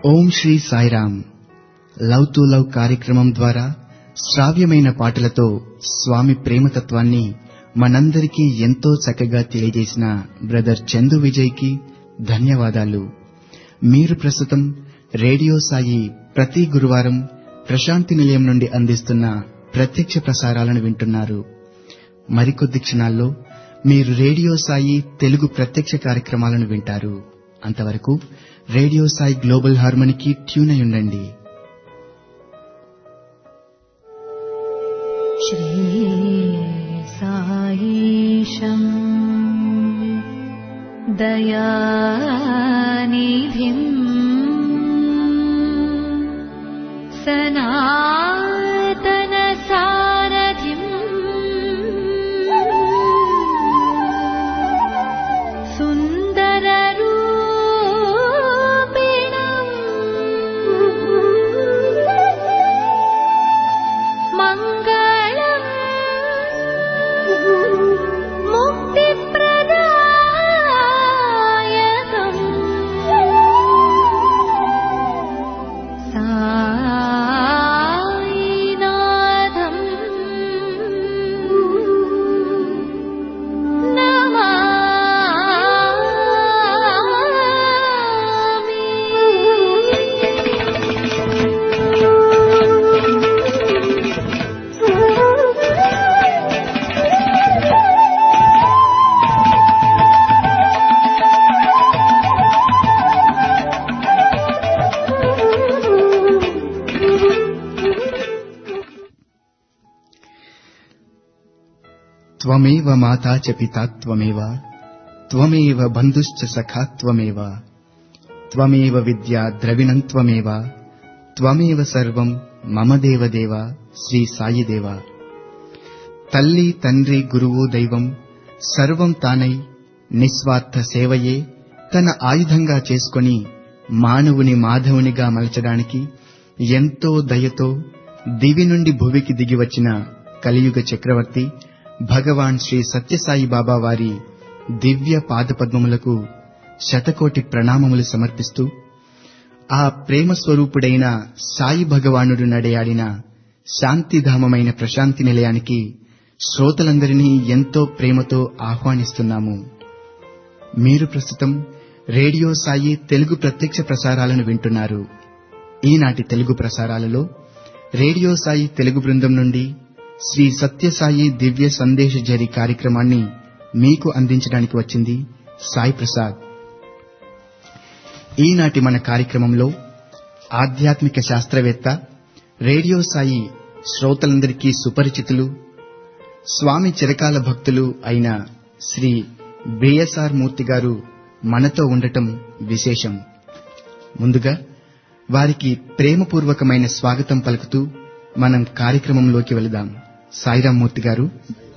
Om Sri Sairam love to love కార్యక్రమం ద్వారా శ్రావ్యమైన పాటలతో స్వామి ప్రేమతత్వాన్ని మనందరికీ ఎంతో చక్కగా తెలియజేసిన బ్రదర్ చందు విజయ్కి ధన్యవాదాలు మీరు ప్రస్తుతం రేడియో సాయి ప్రతి గురువారం ప్రశాంతి నిలయం నుండి అందిస్తున్న ప్రత్యక్ష ప్రసారాలను వింటున్నారు మరికొద్ది క్షణాల్లో మీరు రేడియో సాయి తెలుగు ప్రత్యక్ష కార్యక్రమాలను వింటారు అంతవరకు రేడియో సాయి గ్లోబల్ హార్మనీకి ట్యూన్ అయి ఉండండి श्रीसायीशम् दयानिधिम् सनातनसारथिम् सुन्दररूपिणम् मङ्गलम् मुक्तिप्रदायकम् सायिनाथम् త్వమేవ మాతా చ పితా త్వమేవ త్వమేవ బంధుశ్చ సఖా త్వమేవ త్వమేవ విద్యా ద్రవిణం త్వమేవ త్వమేవ సర్వం మమ దేవదేవ శ్రీ సాయి దేవ తల్లి తండ్రి గురువు దైవం సర్వం తానై నిస్వార్థ సేవయే తన ఆయుధంగా చేసుకొని మానవుని మాధవునిగా మలచడానికి ఎంతో దయతో దివి నుండి భువికి దిగివచ్చిన కలియుగ చక్రవర్తి భగవాన్ శ్రీ సత్యసాయి బాబా వారి దివ్య పాదపద్మములకు శతకోటి ప్రణామములు సమర్పిస్తూ ఆ ప్రేమ స్వరూపుడైన సాయి భగవానుడు నడయాడిన శాంతిధామమైన ప్రశాంతి నిలయానికి శ్రోతలందరినీ ఎంతో ప్రేమతో ఆహ్వానిస్తున్నాము మీరు ప్రస్తుతం రేడియో సాయి తెలుగు ప్రత్యక్ష ప్రసారాలను వింటున్నారు ఈనాటి తెలుగు ప్రసారాలలో రేడియో సాయి తెలుగు బృందం నుండి శ్రీ సత్యసాయి దివ్య సందేశ జరి కార్యక్రమాన్ని మీకు అందించడానికి వచ్చింది సాయి ప్రసాద్ ఈనాటి మన కార్యక్రమంలో ఆధ్యాత్మిక శాస్త్రవేత్త రేడియో సాయి శ్రోతలందరికీ సుపరిచితులు స్వామి చిరకాల భక్తులు అయిన శ్రీ బిఎస్ఆర్ మూర్తి గారు మనతో ఉండటం విశేషం ముందుగా వారికి ప్రేమపూర్వకమైన స్వాగతం పలుకుతూ మనం కార్యక్రమంలోకి వెళదాం సాయిరాం మూర్తి గారు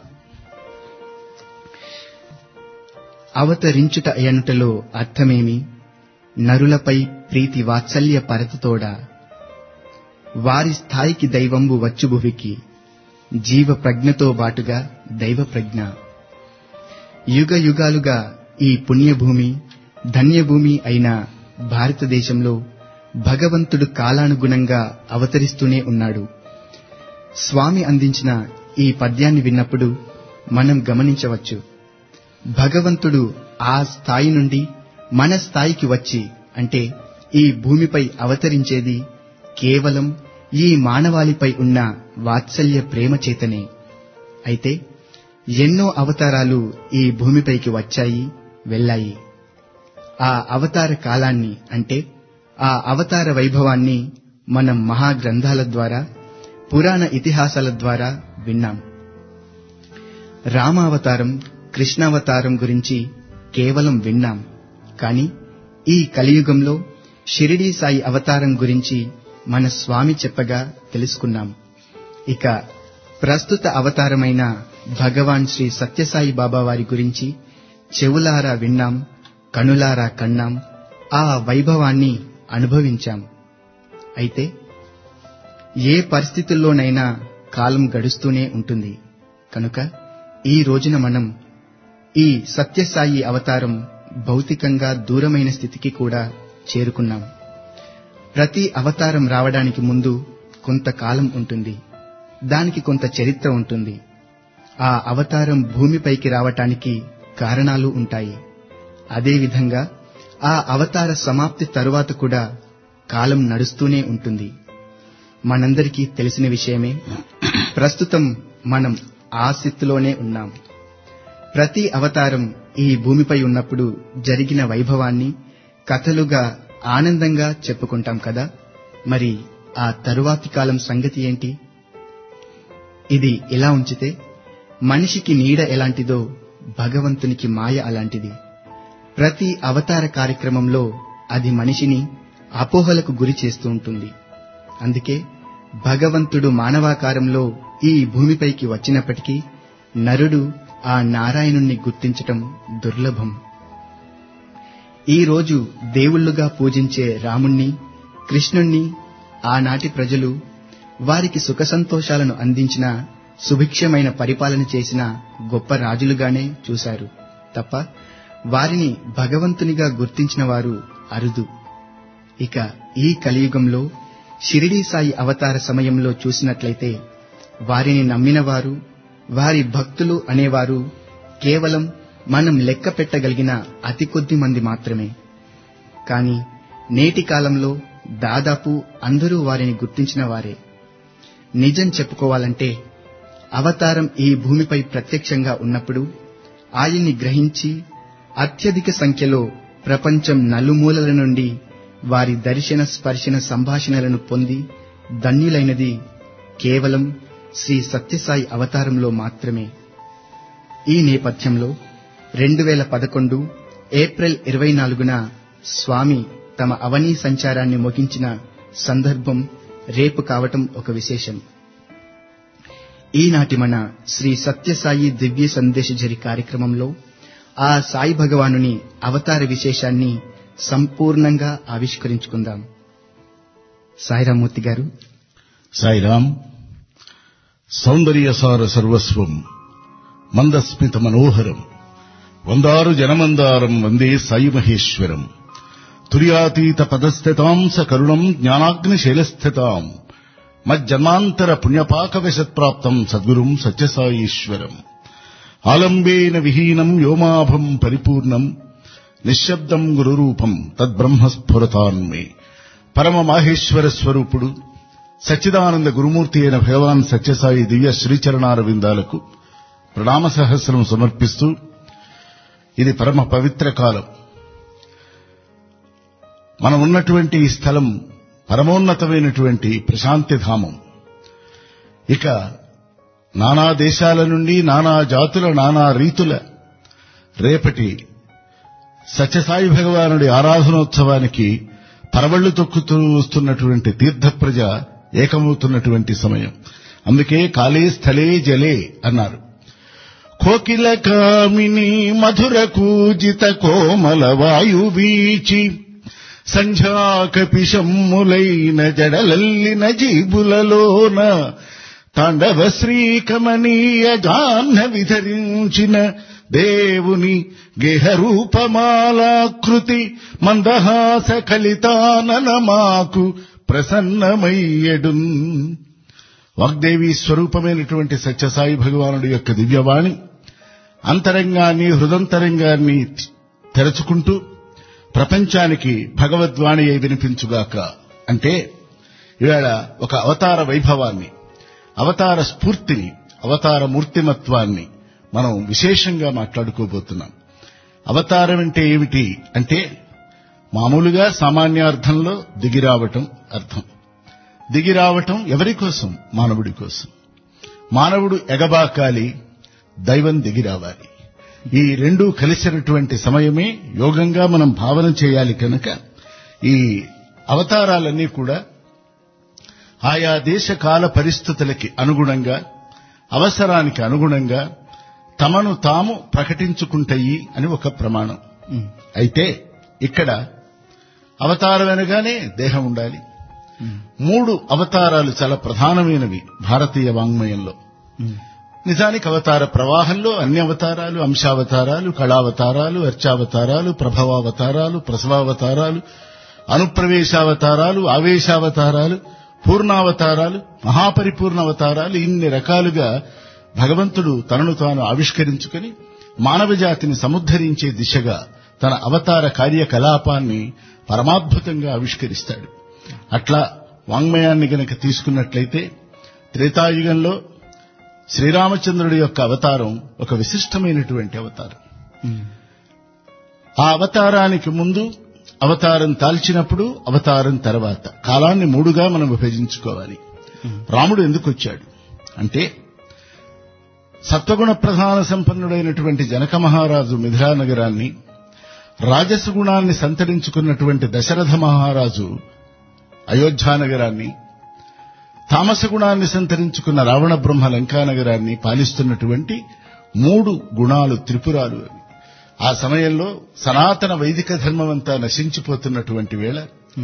అవతరించుట అయనుటలో అర్థమేమి నరులపై ప్రీతి వాత్సల్య పరతతోడ వారి స్థాయికి దైవంబు వచ్చుభువికి జీవ ప్రజ్ఞతో బాటుగా దైవ ప్రజ్ఞ యుగ యుగాలుగా ఈ పుణ్యభూమి ధన్యభూమి అయిన భారతదేశంలో భగవంతుడు కాలానుగుణంగా అవతరిస్తూనే ఉన్నాడు స్వామి అందించిన ఈ పద్యాన్ని విన్నప్పుడు మనం గమనించవచ్చు భగవంతుడు ఆ స్థాయి నుండి మన స్థాయికి వచ్చి అంటే ఈ భూమిపై అవతరించేది కేవలం ఈ మానవాళిపై ఉన్న వాత్సల్య ప్రేమ చేతనే అయితే ఎన్నో అవతారాలు ఈ భూమిపైకి వచ్చాయి వెళ్ళాయి ఆ అవతార కాలాన్ని అంటే ఆ అవతార వైభవాన్ని మనం మహాగ్రంథాల ద్వారా పురాణ ఇతిహాసాల ద్వారా విన్నాం రామావతారం కృష్ణావతారం గురించి కేవలం విన్నాం కాని ఈ కలియుగంలో షిరిడీ సాయి అవతారం గురించి మన స్వామి చెప్పగా తెలుసుకున్నాం ఇక ప్రస్తుత అవతారమైన భగవాన్ శ్రీ సత్యసాయి బాబా వారి గురించి చెవులారా విన్నాం కనులారా కన్నాం ఆ వైభవాన్ని అనుభవించాం అయితే ఏ పరిస్థితుల్లోనైనా కాలం గడుస్తూనే ఉంటుంది కనుక ఈ రోజున మనం ఈ సత్యసాయి అవతారం భౌతికంగా దూరమైన స్థితికి కూడా చేరుకున్నాం ప్రతి అవతారం రావడానికి ముందు కొంతకాలం ఉంటుంది దానికి కొంత చరిత్ర ఉంటుంది ఆ అవతారం భూమిపైకి రావటానికి కారణాలు ఉంటాయి అదేవిధంగా ఆ అవతార సమాప్తి తరువాత కూడా కాలం నడుస్తూనే ఉంటుంది మనందరికీ తెలిసిన విషయమే ప్రస్తుతం మనం ఆ స్థితిలోనే ఉన్నాం ప్రతి అవతారం ఈ భూమిపై ఉన్నప్పుడు జరిగిన వైభవాన్ని కథలుగా ఆనందంగా చెప్పుకుంటాం కదా మరి ఆ తరువాతి కాలం సంగతి ఏంటి ఇది ఇలా ఉంచితే మనిషికి నీడ ఎలాంటిదో భగవంతునికి మాయ అలాంటిది ప్రతి అవతార కార్యక్రమంలో అది మనిషిని అపోహలకు గురి చేస్తూ ఉంటుంది అందుకే భగవంతుడు మానవాకారంలో ఈ భూమిపైకి వచ్చినప్పటికీ నరుడు ఆ నారాయణుణ్ణి గుర్తించటం దుర్లభం ఈ రోజు దేవుళ్ళుగా పూజించే రాముణ్ణి కృష్ణుణ్ణి ఆనాటి ప్రజలు వారికి సుఖ సంతోషాలను అందించిన సుభిక్షమైన పరిపాలన చేసిన గొప్ప రాజులుగానే చూశారు తప్ప వారిని భగవంతునిగా గుర్తించిన వారు అరుదు ఇక ఈ కలియుగంలో షిరిడీ సాయి అవతార సమయంలో చూసినట్లయితే వారిని నమ్మినవారు వారి భక్తులు అనేవారు కేవలం మనం లెక్క పెట్టగలిగిన అతి కొద్ది మంది మాత్రమే కాని నేటి కాలంలో దాదాపు అందరూ వారిని గుర్తించిన వారే నిజం చెప్పుకోవాలంటే అవతారం ఈ భూమిపై ప్రత్యక్షంగా ఉన్నప్పుడు ఆయన్ని గ్రహించి అత్యధిక సంఖ్యలో ప్రపంచం నలుమూలల నుండి వారి దర్శన స్పర్శన సంభాషణలను పొంది ధన్యులైనది కేవలం శ్రీ సత్యసాయి అవతారంలో మాత్రమే ఈ నేపథ్యంలో రెండు వేల పదకొండు ఏప్రిల్ ఇరవై నాలుగున స్వామి తమ అవనీ సంచారాన్ని ముగించిన సందర్భం రేపు కావటం ఒక విశేషం ఈనాటి మన శ్రీ సత్యసాయి దివ్య సందేశజరి కార్యక్రమంలో ఆ సాయి భగవానుని అవతార విశేషాన్ని సంపూర్ణంగా ఆవిష్కరించుకుందాం సాయిరామూర్తి గారు సాయిరాం సౌందర్యసార సర్వస్వం మందస్మిత మనోహరం వందారు జనమందారం వందే సాయి మహేశ్వరం తుర్యాతీత పదస్థితాం స కరుణం జ్ఞానాగ్నిశైలస్థితాం మజ్జన్మాంతర పుణ్యపాక విశత్ప్రాప్తం సద్గురుం సత్యసాయీశ్వరం ఆలంబేన విహీనం వ్యోమాభం పరిపూర్ణం నిశ్శబ్దం గురురూపం తద్బ్రహ్మస్ఫురతాన్మే పరమ మాహేశ్వర స్వరూపుడు సచ్చిదానంద గురుమూర్తి అయిన భగవాన్ సత్యసాయి దివ్య శ్రీచరణార విందాలకు ప్రణామ సహస్రం సమర్పిస్తూ ఇది పరమ పవిత్ర కాలం మనం ఉన్నటువంటి ఈ స్థలం పరమోన్నతమైనటువంటి ప్రశాంతి ధామం ఇక నానా దేశాల నుండి నానా జాతుల నానా రీతుల రేపటి సత్యసాయి భగవానుడి ఆరాధనోత్సవానికి పరవళ్లు తొక్కుతూ వస్తున్నటువంటి తీర్థప్రజ ఏకమవుతున్నటువంటి సమయం అందుకే కాలే స్థలే జలే అన్నారు కోకిల కామిని మధుర కూజిత కోమల వాయువీచి సంధ్యాకపిశమ్ములైన జడలల్లిన జీబులలోన తాండవ శ్రీకమనీయ జాహ్నవి ధరించిన దేవుని గేహరూపమాలాకృతి మందహాస కలితానన మాకు ప్రసన్నమయ్యడున్ వాగ్దేవి స్వరూపమైనటువంటి సత్యసాయి భగవానుడి యొక్క దివ్యవాణి అంతరంగాన్ని హృదంతరంగాన్ని తెరచుకుంటూ ప్రపంచానికి భగవద్వాణి అయి వినిపించుగాక అంటే ఇవాళ ఒక అవతార వైభవాన్ని అవతార స్ఫూర్తిని అవతార మూర్తిమత్వాన్ని మనం విశేషంగా మాట్లాడుకోబోతున్నాం అవతారం అంటే ఏమిటి అంటే మామూలుగా సామాన్యార్థంలో దిగిరావటం అర్థం దిగిరావటం ఎవరి కోసం మానవుడి కోసం మానవుడు ఎగబాకాలి దైవం దిగిరావాలి ఈ రెండూ కలిసినటువంటి సమయమే యోగంగా మనం భావన చేయాలి కనుక ఈ అవతారాలన్నీ కూడా ఆయా దేశ కాల పరిస్థితులకి అనుగుణంగా అవసరానికి అనుగుణంగా తమను తాము ప్రకటించుకుంటాయి అని ఒక ప్రమాణం ఉమ్, అయితే ఇక్కడ అవతారం అనగానే దేహం ఉండాలి ఉమ్, మూడు అవతారాలు చాలా ప్రధానమైనవి భారతీయ వాంగ్మయంలో ఉమ్, నిజానికి అవతార ప్రవాహంలో అన్ని అవతారాలు అంశావతారాలు కళావతారాలు అర్చావతారాలు ప్రభవావతారాలు ప్రసవావతారాలు అనుప్రవేశావతారాలు ఆవేశావతారాలు పూర్ణావతారాలు మహాపరిపూర్ణ అవతారాలు ఇన్ని రకాలుగా భగవంతుడు తనను తాను ఆవిష్కరించుకుని మానవ జాతిని సముద్ధరించే దిశగా తన అవతార కార్యకలాపాన్ని పరమాద్భుతంగా ఆవిష్కరిస్తాడు అట్లా వాంగ్మయాన్ని గనక తీసుకున్నట్లయితే త్రేతాయుగంలో శ్రీరామచంద్రుడి యొక్క అవతారం ఒక విశిష్టమైనటువంటి అవతారం ఆ అవతారానికి ముందు అవతారం దాల్చినప్పుడు అవతారం తర్వాత కాలాన్ని మూడుగా మనం విభజించుకోవాలి రాముడు ఎందుకు వచ్చాడు అంటే సత్వగుణ ప్రధాన సంపన్నుడైనటువంటి జనక మహారాజు మిథిలా నగరాన్ని రాజసగుణాన్ని సంతరించుకున్నటువంటి దశరథ మహారాజు అయోధ్యానగరాన్ని తామస గుణాన్ని సంతరించుకున్న రావణ బ్రహ్మ లంకానగరాన్ని పాలిస్తున్నటువంటి మూడు గుణాలు త్రిపురాలు అవి ఆ సమయంలో సనాతన వైదిక ధర్మమంతా నశించిపోతున్నటువంటి వేళ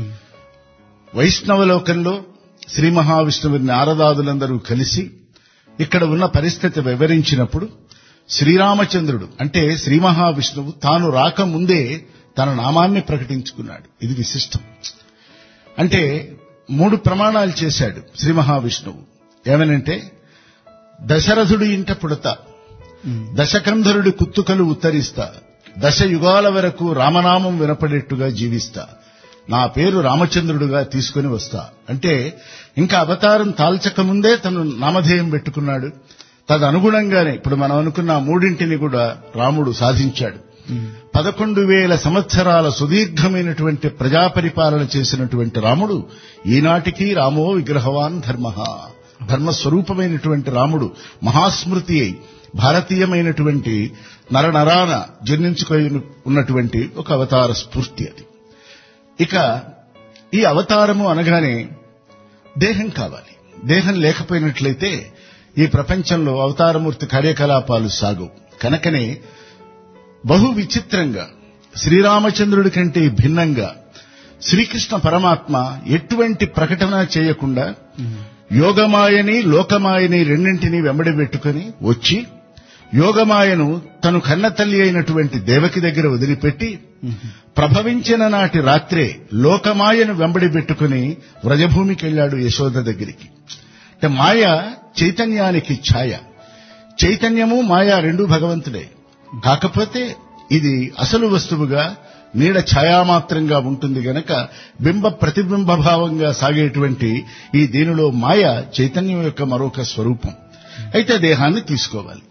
వైష్ణవలోకంలో శ్రీ మహావిష్ణువుని నారదాదులందరూ కలిసి ఇక్కడ ఉన్న పరిస్థితి వివరించినప్పుడు శ్రీరామచంద్రుడు అంటే శ్రీ మహావిష్ణువు తాను రాకముందే తన నామాన్ని ప్రకటించుకున్నాడు ఇది విశిష్టం అంటే మూడు ప్రమాణాలు చేశాడు శ్రీ మహావిష్ణువు ఏమనంటే దశరథుడి ఇంట పుడతా దశకంధరుడి కుత్తుకలు ఉత్తరిస్తా దశ యుగాల వరకు రామనామం వినపడేట్టుగా జీవిస్తా నా పేరు రామచంద్రుడుగా తీసుకుని వస్తా అంటే ఇంకా అవతారం తాల్చకముందే తను నామధేయం పెట్టుకున్నాడు తదనుగుణంగానే ఇప్పుడు మనం అనుకున్న ఆ మూడింటిని కూడా రాముడు సాధించాడు పదకొండు వేల సంవత్సరాల సుదీర్ఘమైనటువంటి ప్రజాపరిపాలన చేసినటువంటి రాముడు ఈనాటికి రామో విగ్రహవాన్ ధర్మ ధర్మస్వరూపమైనటువంటి రాముడు మహాస్మృతి అయి భారతీయమైనటువంటి నరనరాన జన్మించుకొని ఉన్నటువంటి ఒక అవతార స్ఫూర్తి అది ఇక ఈ అవతారము అనగానే దేహం కావాలి దేహం లేకపోయినట్లయితే ఈ ప్రపంచంలో అవతారమూర్తి కార్యకలాపాలు సాగు కనుకనే బహు విచిత్రంగా శ్రీరామచంద్రుడి కంటే భిన్నంగా శ్రీకృష్ణ పరమాత్మ ఎటువంటి ప్రకటన చేయకుండా యోగమాయని లోకమాయని రెండింటినీ వెంబడి పెట్టుకుని వచ్చి యోగమాయను తను కన్న తల్లి అయినటువంటి దేవకి దగ్గర వదిలిపెట్టి ప్రభవించిన నాటి రాత్రే లోకమాయను వెంబడి పెట్టుకుని వ్రజభూమికి వెళ్ళాడు యశోద దగ్గరికి అంటే మాయ చైతన్యానికి ఛాయ చైతన్యము మాయ రెండు భగవంతుడే కాకపోతే ఇది అసలు వస్తువుగా నీడ ఛాయామాత్రంగా ఉంటుంది గనక బింబ ప్రతిబింబ భావంగా సాగేటువంటి ఈ దీనిలో మాయ చైతన్యం యొక్క మరొక స్వరూపం అయితే దేహాన్ని తీసుకోవాలి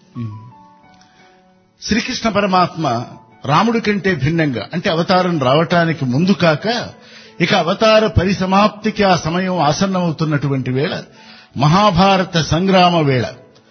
శ్రీకృష్ణ పరమాత్మ రాముడి కంటే భిన్నంగా అంటే అవతారం రావటానికి ముందు కాక ఇక అవతార పరిసమాప్తికి ఆ సమయం ఆసన్నమవుతున్నటువంటి వేళ మహాభారత సంగ్రామ వేళ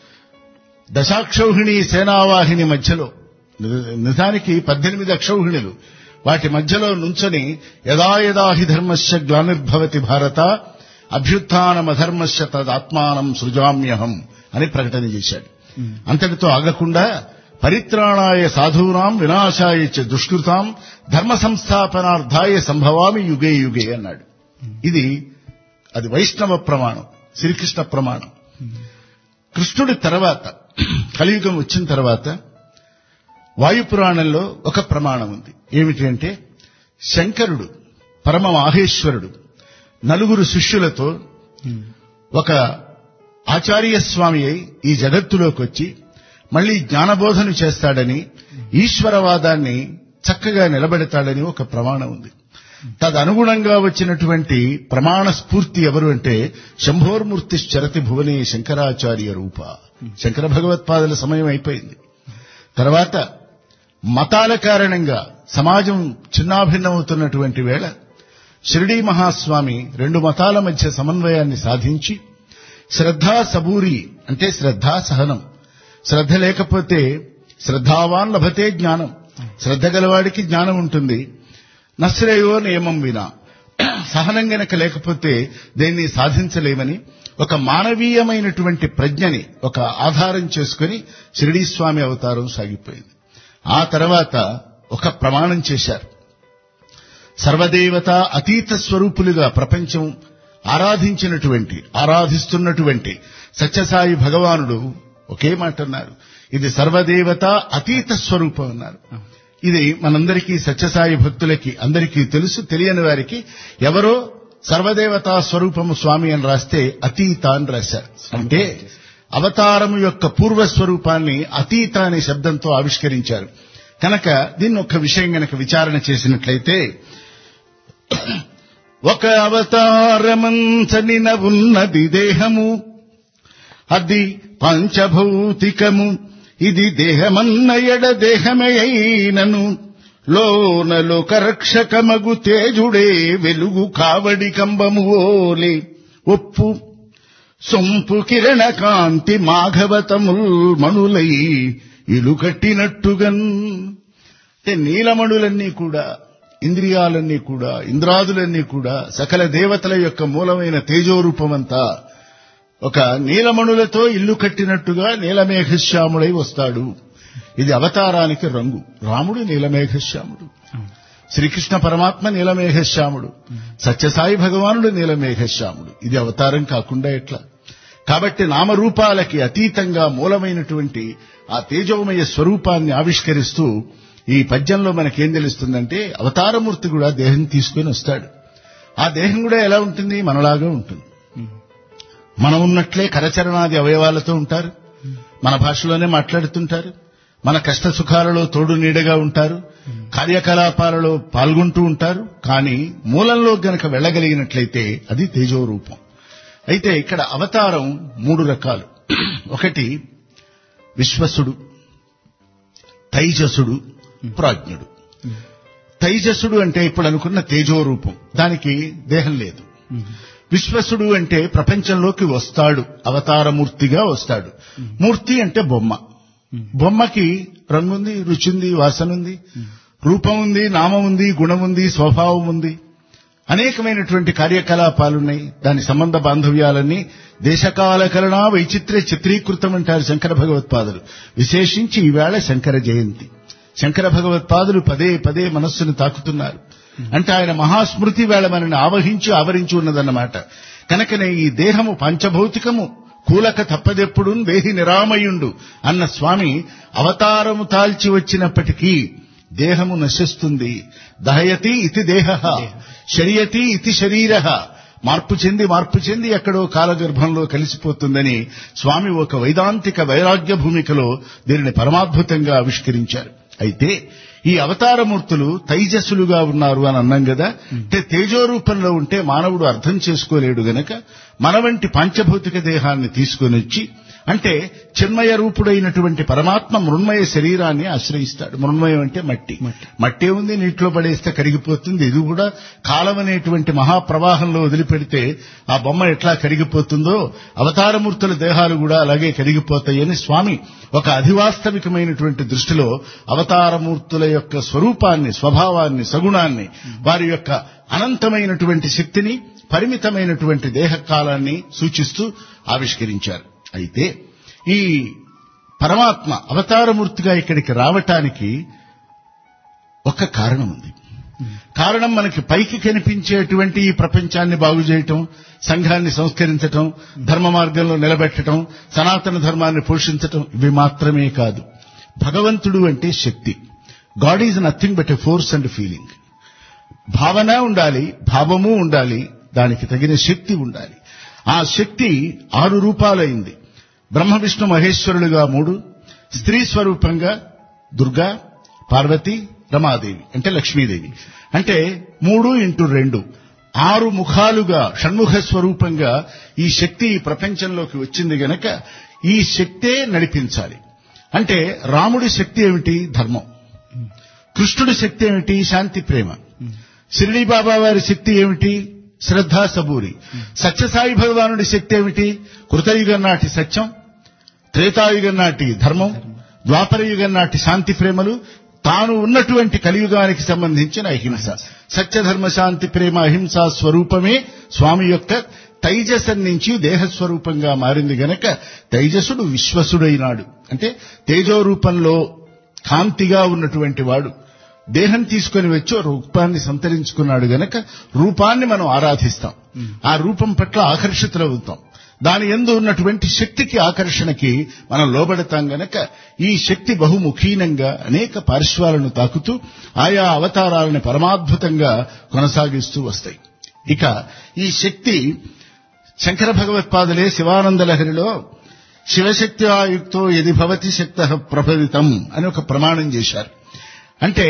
దశాక్షౌహిణి సేనావాహిని మధ్యలో ని- నిజానికి పద్దెనిమిది అక్షౌహిణులు వాటి మధ్యలో నుంచొని యదా యదా హి ధర్మస్య గ్లానిర్భవతి భారత అభ్యుత్నమధర్మస్య తదాత్మానం సృజామ్యహం అని ప్రకటన చేశాడు అంతటితో ఆగకుండా పరిత్రాణాయ సాధూనాం వినాశాయ చ దుష్కృతాం ధర్మ సంస్థాపనార్థాయ సంభవామి యుగే యుగే అన్నాడు ఇది అది వైష్ణవ ప్రమాణం శ్రీకృష్ణ ప్రమాణం కృష్ణుడి తర్వాత కలియుగం వచ్చిన తర్వాత వాయుపురాణంలో ఒక ప్రమాణం ఉంది ఏమిటి అంటే శంకరుడు పరమ మాహేశ్వరుడు నలుగురు శిష్యులతో ఒక ఆచార్య స్వామి అయి ఈ జగత్తులోకి వచ్చి మళ్ళీ జ్ఞానబోధన చేస్తాడని ఈశ్వరవాదాన్ని చక్కగా నిలబెడతాడని ఒక ప్రమాణం ఉంది తదనుగుణంగా వచ్చినటువంటి ప్రమాణ స్ఫూర్తి ఎవరు అంటే శంభోర్మూర్తి చరతి భువనే శంకరాచార్య రూప శంకర భగవత్పాదుల సమయం అయిపోయింది తర్వాత మతాల కారణంగా సమాజం చిన్నాభిన్నమవుతున్నటువంటి వేళ షిరిడీ మహాస్వామి రెండు మతాల మధ్య సమన్వయాన్ని సాధించి శ్రద్ధా సబూరి అంటే శ్రద్ధా సహనం శ్రద్ధ లేకపోతే శ్రద్ధావాన్ లభతే జ్ఞానం శ్రద్ధ గలవాడికి జ్ఞానం ఉంటుంది నశ్రేయో నియమం వినా సహనం గనక లేకపోతే దేన్ని సాధించలేమని ఒక మానవీయమైనటువంటి ప్రజ్ఞని ఒక ఆధారం చేసుకుని షిరిడీ స్వామి అవతారం సాగిపోయింది ఆ తర్వాత ఒక ప్రమాణం చేశారు సర్వదేవత అతీత స్వరూపులుగా ప్రపంచం ఆరాధించినటువంటి ఆరాధిస్తున్నటువంటి సత్యసాయి భగవానుడు ఒకే మాట అన్నారు ఇది సర్వదేవత అతీత స్వరూపం అన్నారు ఇది మనందరికీ సత్యసాయి భక్తులకి అందరికీ తెలుసు తెలియని వారికి ఎవరో సర్వదేవతా స్వరూపము స్వామి అని రాస్తే అతీత అని రాశారు అంటే అవతారము యొక్క పూర్వ స్వరూపాన్ని అతీత అనే శబ్దంతో ఆవిష్కరించారు కనుక దీన్ని ఒక విషయం గనక విచారణ చేసినట్లయితే ఒక అవతారమంచనిన ఉన్నది దేహము అది పంచభౌతికము ఇది దేహమన్న ఎడ దేహమే అయినను లోన లోకరక్షకమగు తేజుడే వెలుగు కావడి కంబము ఓలే ఒప్పు సొంపు కిరణ కాంతి మాఘవతముల్ మణులై ఇలు కట్టినట్టుగన్ అంటే నీలమణులన్నీ కూడా ఇంద్రియాలన్నీ కూడా ఇంద్రాదులన్నీ కూడా సకల దేవతల యొక్క మూలమైన తేజోరూపమంతా ఒక నీలమణులతో ఇల్లు కట్టినట్టుగా నీలమేఘశ్యాముడై వస్తాడు ఇది అవతారానికి రంగు రాముడు నీలమేఘశ్యాముడు శ్రీకృష్ణ పరమాత్మ నీలమేఘశ్యాముడు సత్యసాయి భగవానుడు నీలమేఘశ్యాముడు ఇది అవతారం కాకుండా ఎట్లా కాబట్టి నామరూపాలకి అతీతంగా మూలమైనటువంటి ఆ తేజోమయ స్వరూపాన్ని ఆవిష్కరిస్తూ ఈ పద్యంలో మనకేం తెలుస్తుందంటే అవతారమూర్తి కూడా దేహం తీసుకుని వస్తాడు ఆ దేహం కూడా ఎలా ఉంటుంది మనలాగా ఉంటుంది మనం ఉన్నట్లే కరచరణాది అవయవాలతో ఉంటారు మన భాషలోనే మాట్లాడుతుంటారు మన కష్ట సుఖాలలో తోడు నీడగా ఉంటారు కార్యకలాపాలలో పాల్గొంటూ ఉంటారు కానీ మూలంలో గనక వెళ్ళగలిగినట్లయితే అది తేజో రూపం అయితే ఇక్కడ అవతారం మూడు రకాలు ఒకటి విశ్వసుడు తైజసుడు ప్రాజ్ఞుడు తైజసుడు అంటే ఇప్పుడు అనుకున్న తేజో రూపం దానికి దేహం లేదు విశ్వసుడు అంటే ప్రపంచంలోకి వస్తాడు అవతారమూర్తిగా వస్తాడు మూర్తి అంటే బొమ్మ బొమ్మకి రంగుంది రుచింది వాసనుంది రూపం ఉంది నామం ఉంది గుణం ఉంది స్వభావం ఉంది అనేకమైనటువంటి కార్యకలాపాలున్నాయి దాని సంబంధ బాంధవ్యాలన్నీ దేశకాల కలనా వైచిత్ర్య చిత్రీకృతం అంటారు శంకర భగవత్పాదులు విశేషించి ఈవేళ శంకర జయంతి శంకర భగవత్పాదులు పదే పదే మనస్సును తాకుతున్నారు అంటే ఆయన మహాస్మృతి వేళ మనని ఆవహించి ఆవరించి ఉన్నదన్నమాట కనుకనే ఈ దేహము పంచభౌతికము కూలక తప్పదెప్పుడు దేహి నిరామయుండు అన్న స్వామి అవతారము తాల్చి వచ్చినప్పటికీ దేహము నశిస్తుంది దహయతి ఇతి దేహ శరియతి ఇతి శరీర మార్పు చెంది మార్పు చెంది ఎక్కడో కాలగర్భంలో కలిసిపోతుందని స్వామి ఒక వైదాంతిక వైరాగ్య భూమికలో దీనిని పరమాద్భుతంగా ఆవిష్కరించారు అయితే ఈ అవతారమూర్తులు తైజస్సులుగా ఉన్నారు అని అన్నాం కదా అంటే తేజో రూపంలో ఉంటే మానవుడు అర్థం చేసుకోలేడు గనక మన వంటి పంచభౌతిక దేహాన్ని తీసుకొని వచ్చి అంటే చిన్మయ రూపుడైనటువంటి పరమాత్మ మృణ్మయ శరీరాన్ని ఆశ్రయిస్తాడు మృణ్మయం అంటే మట్టి మట్టి ఉంది నీటిలో పడేస్తే కరిగిపోతుంది ఇది కూడా కాలం అనేటువంటి మహాప్రవాహంలో వదిలిపెడితే ఆ బొమ్మ ఎట్లా కరిగిపోతుందో అవతారమూర్తుల దేహాలు కూడా అలాగే కరిగిపోతాయని స్వామి ఒక అధివాస్తవికమైనటువంటి దృష్టిలో అవతారమూర్తుల యొక్క స్వరూపాన్ని స్వభావాన్ని సగుణాన్ని వారి యొక్క అనంతమైనటువంటి శక్తిని పరిమితమైనటువంటి దేహకాలాన్ని సూచిస్తూ ఆవిష్కరించారు అయితే ఈ పరమాత్మ అవతారమూర్తిగా ఇక్కడికి రావటానికి ఒక కారణం ఉంది కారణం మనకి పైకి కనిపించేటువంటి ఈ ప్రపంచాన్ని బాగు చేయటం సంఘాన్ని సంస్కరించటం ధర్మ మార్గంలో నిలబెట్టడం సనాతన ధర్మాన్ని పోషించటం ఇవి మాత్రమే కాదు భగవంతుడు అంటే శక్తి God is nothing but a force and feeling భావన ఉండాలి భావము ఉండాలి దానికి తగిన శక్తి ఉండాలి ఆ శక్తి ఆరు రూపాలైంది బ్రహ్మ విష్ణు మహేశ్వరులుగా మూడు స్త్రీ స్వరూపంగా దుర్గా పార్వతి రమాదేవి అంటే లక్ష్మీదేవి అంటే మూడు ఇంటూ రెండు ఆరు ముఖాలుగా షణ్ముఖ స్వరూపంగా ఈ శక్తి ఈ ప్రపంచంలోకి వచ్చింది గనక ఈ శక్తే నడిపించాలి అంటే రాముడి శక్తి ఏమిటి ధర్మం కృష్ణుడి శక్తి ఏమిటి శాంతి ప్రేమ షిరిడి బాబా వారి శక్తి ఏమిటి శ్రద్ధా సబూరి సత్యసాయి భగవానుడి శక్తి ఏమిటి కృతయుగం నాటి సత్యం త్రేతాయుగం నాటి ధర్మం ద్వాపరయుగం నాటి శాంతి ప్రేమలు తాను ఉన్నటువంటి కలియుగానికి సంబంధించిన అహింస సత్యధర్మ శాంతి ప్రేమ అహింస స్వరూపమే స్వామి యొక్క తైజసం నుంచి దేహస్వరూపంగా మారింది గనక తైజసుడు విశ్వసుడైనాడు అంటే తేజో రూపంలో కాంతిగా ఉన్నటువంటి వాడు దేహం తీసుకొని వచ్చి రూపాన్ని సంతరించుకున్నాడు గనక రూపాన్ని మనం ఆరాధిస్తాం ఆ రూపం పట్ల ఆకర్షితులవుతాం దాని ఎందు ఉన్నటువంటి శక్తికి ఆకర్షణకి మనం లోబడతాం గనక ఈ శక్తి బహుముఖీనంగా అనేక పార్శ్వాలను తాకుతూ ఆయా అవతారాలను పరమాద్భుతంగా కొనసాగిస్తూ వస్తాయి ఇక ఈ శక్తి శంకర భగవత్పాదులే శివానంద లహరిలో శివశక్తి ఆయుక్తో ఎది భవతి శక్త ప్రభవితం అని ఒక ప్రమాణం చేశారు అంటే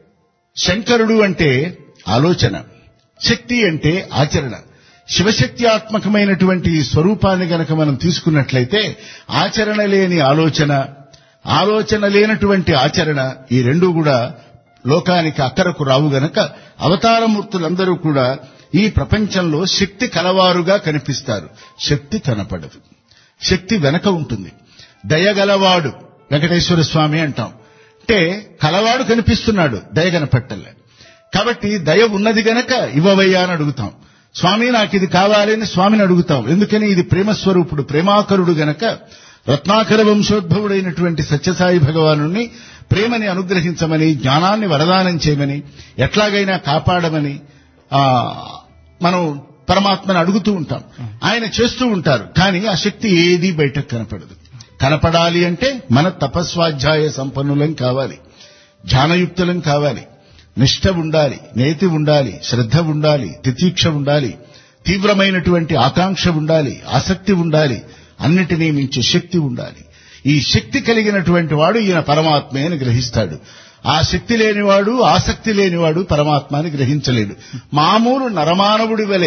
శంకరుడు అంటే ఆలోచన శక్తి అంటే ఆచరణ శివశక్త్యాత్మకమైనటువంటి ఈ స్వరూపాన్ని గనక మనం తీసుకున్నట్లయితే ఆచరణ లేని ఆలోచన ఆలోచన లేనటువంటి ఆచరణ ఈ రెండు కూడా లోకానికి అక్కరకు రావు గనక అవతారమూర్తులందరూ కూడా ఈ ప్రపంచంలో శక్తి కలవారుగా కనిపిస్తారు శక్తి కనపడదు శక్తి వెనక ఉంటుంది దయగలవాడు వెంకటేశ్వర స్వామి అంటాం అంటే కలవాడు కనిపిస్తున్నాడు దయ కనపట్టలే కాబట్టి దయ ఉన్నది గనక ఇవ్వవయ్యా అని అడుగుతాం స్వామి నాకు ఇది కావాలి అని స్వామిని అడుగుతాం ఎందుకని ఇది ప్రేమస్వరూపుడు ప్రేమాకరుడు గనక రత్నాకర వంశోద్భవుడైనటువంటి సత్యసాయి భగవాను ప్రేమని అనుగ్రహించమని జ్ఞానాన్ని వరదానం చేయమని ఎట్లాగైనా కాపాడమని ఆ మనం పరమాత్మని అడుగుతూ ఉంటాం ఆయన చేస్తూ ఉంటారు కానీ ఆ శక్తి ఏది బయటకు కనపడదు కనపడాలి అంటే మన తపస్వాధ్యాయ సంపన్నులం కావాలి ధ్యానయుక్తులం కావాలి నిష్ఠ ఉండాలి నేతి ఉండాలి శ్రద్ధ ఉండాలి తితీక్ష ఉండాలి తీవ్రమైనటువంటి ఆకాంక్ష ఉండాలి ఆసక్తి ఉండాలి అన్నిటినీ మించి శక్తి ఉండాలి ఈ శక్తి కలిగినటువంటి వాడు ఈయన పరమాత్మే అని గ్రహిస్తాడు ఆ శక్తి లేనివాడు ఆసక్తి లేనివాడు పరమాత్మని గ్రహించలేడు మామూలు నరమానవుడి వలె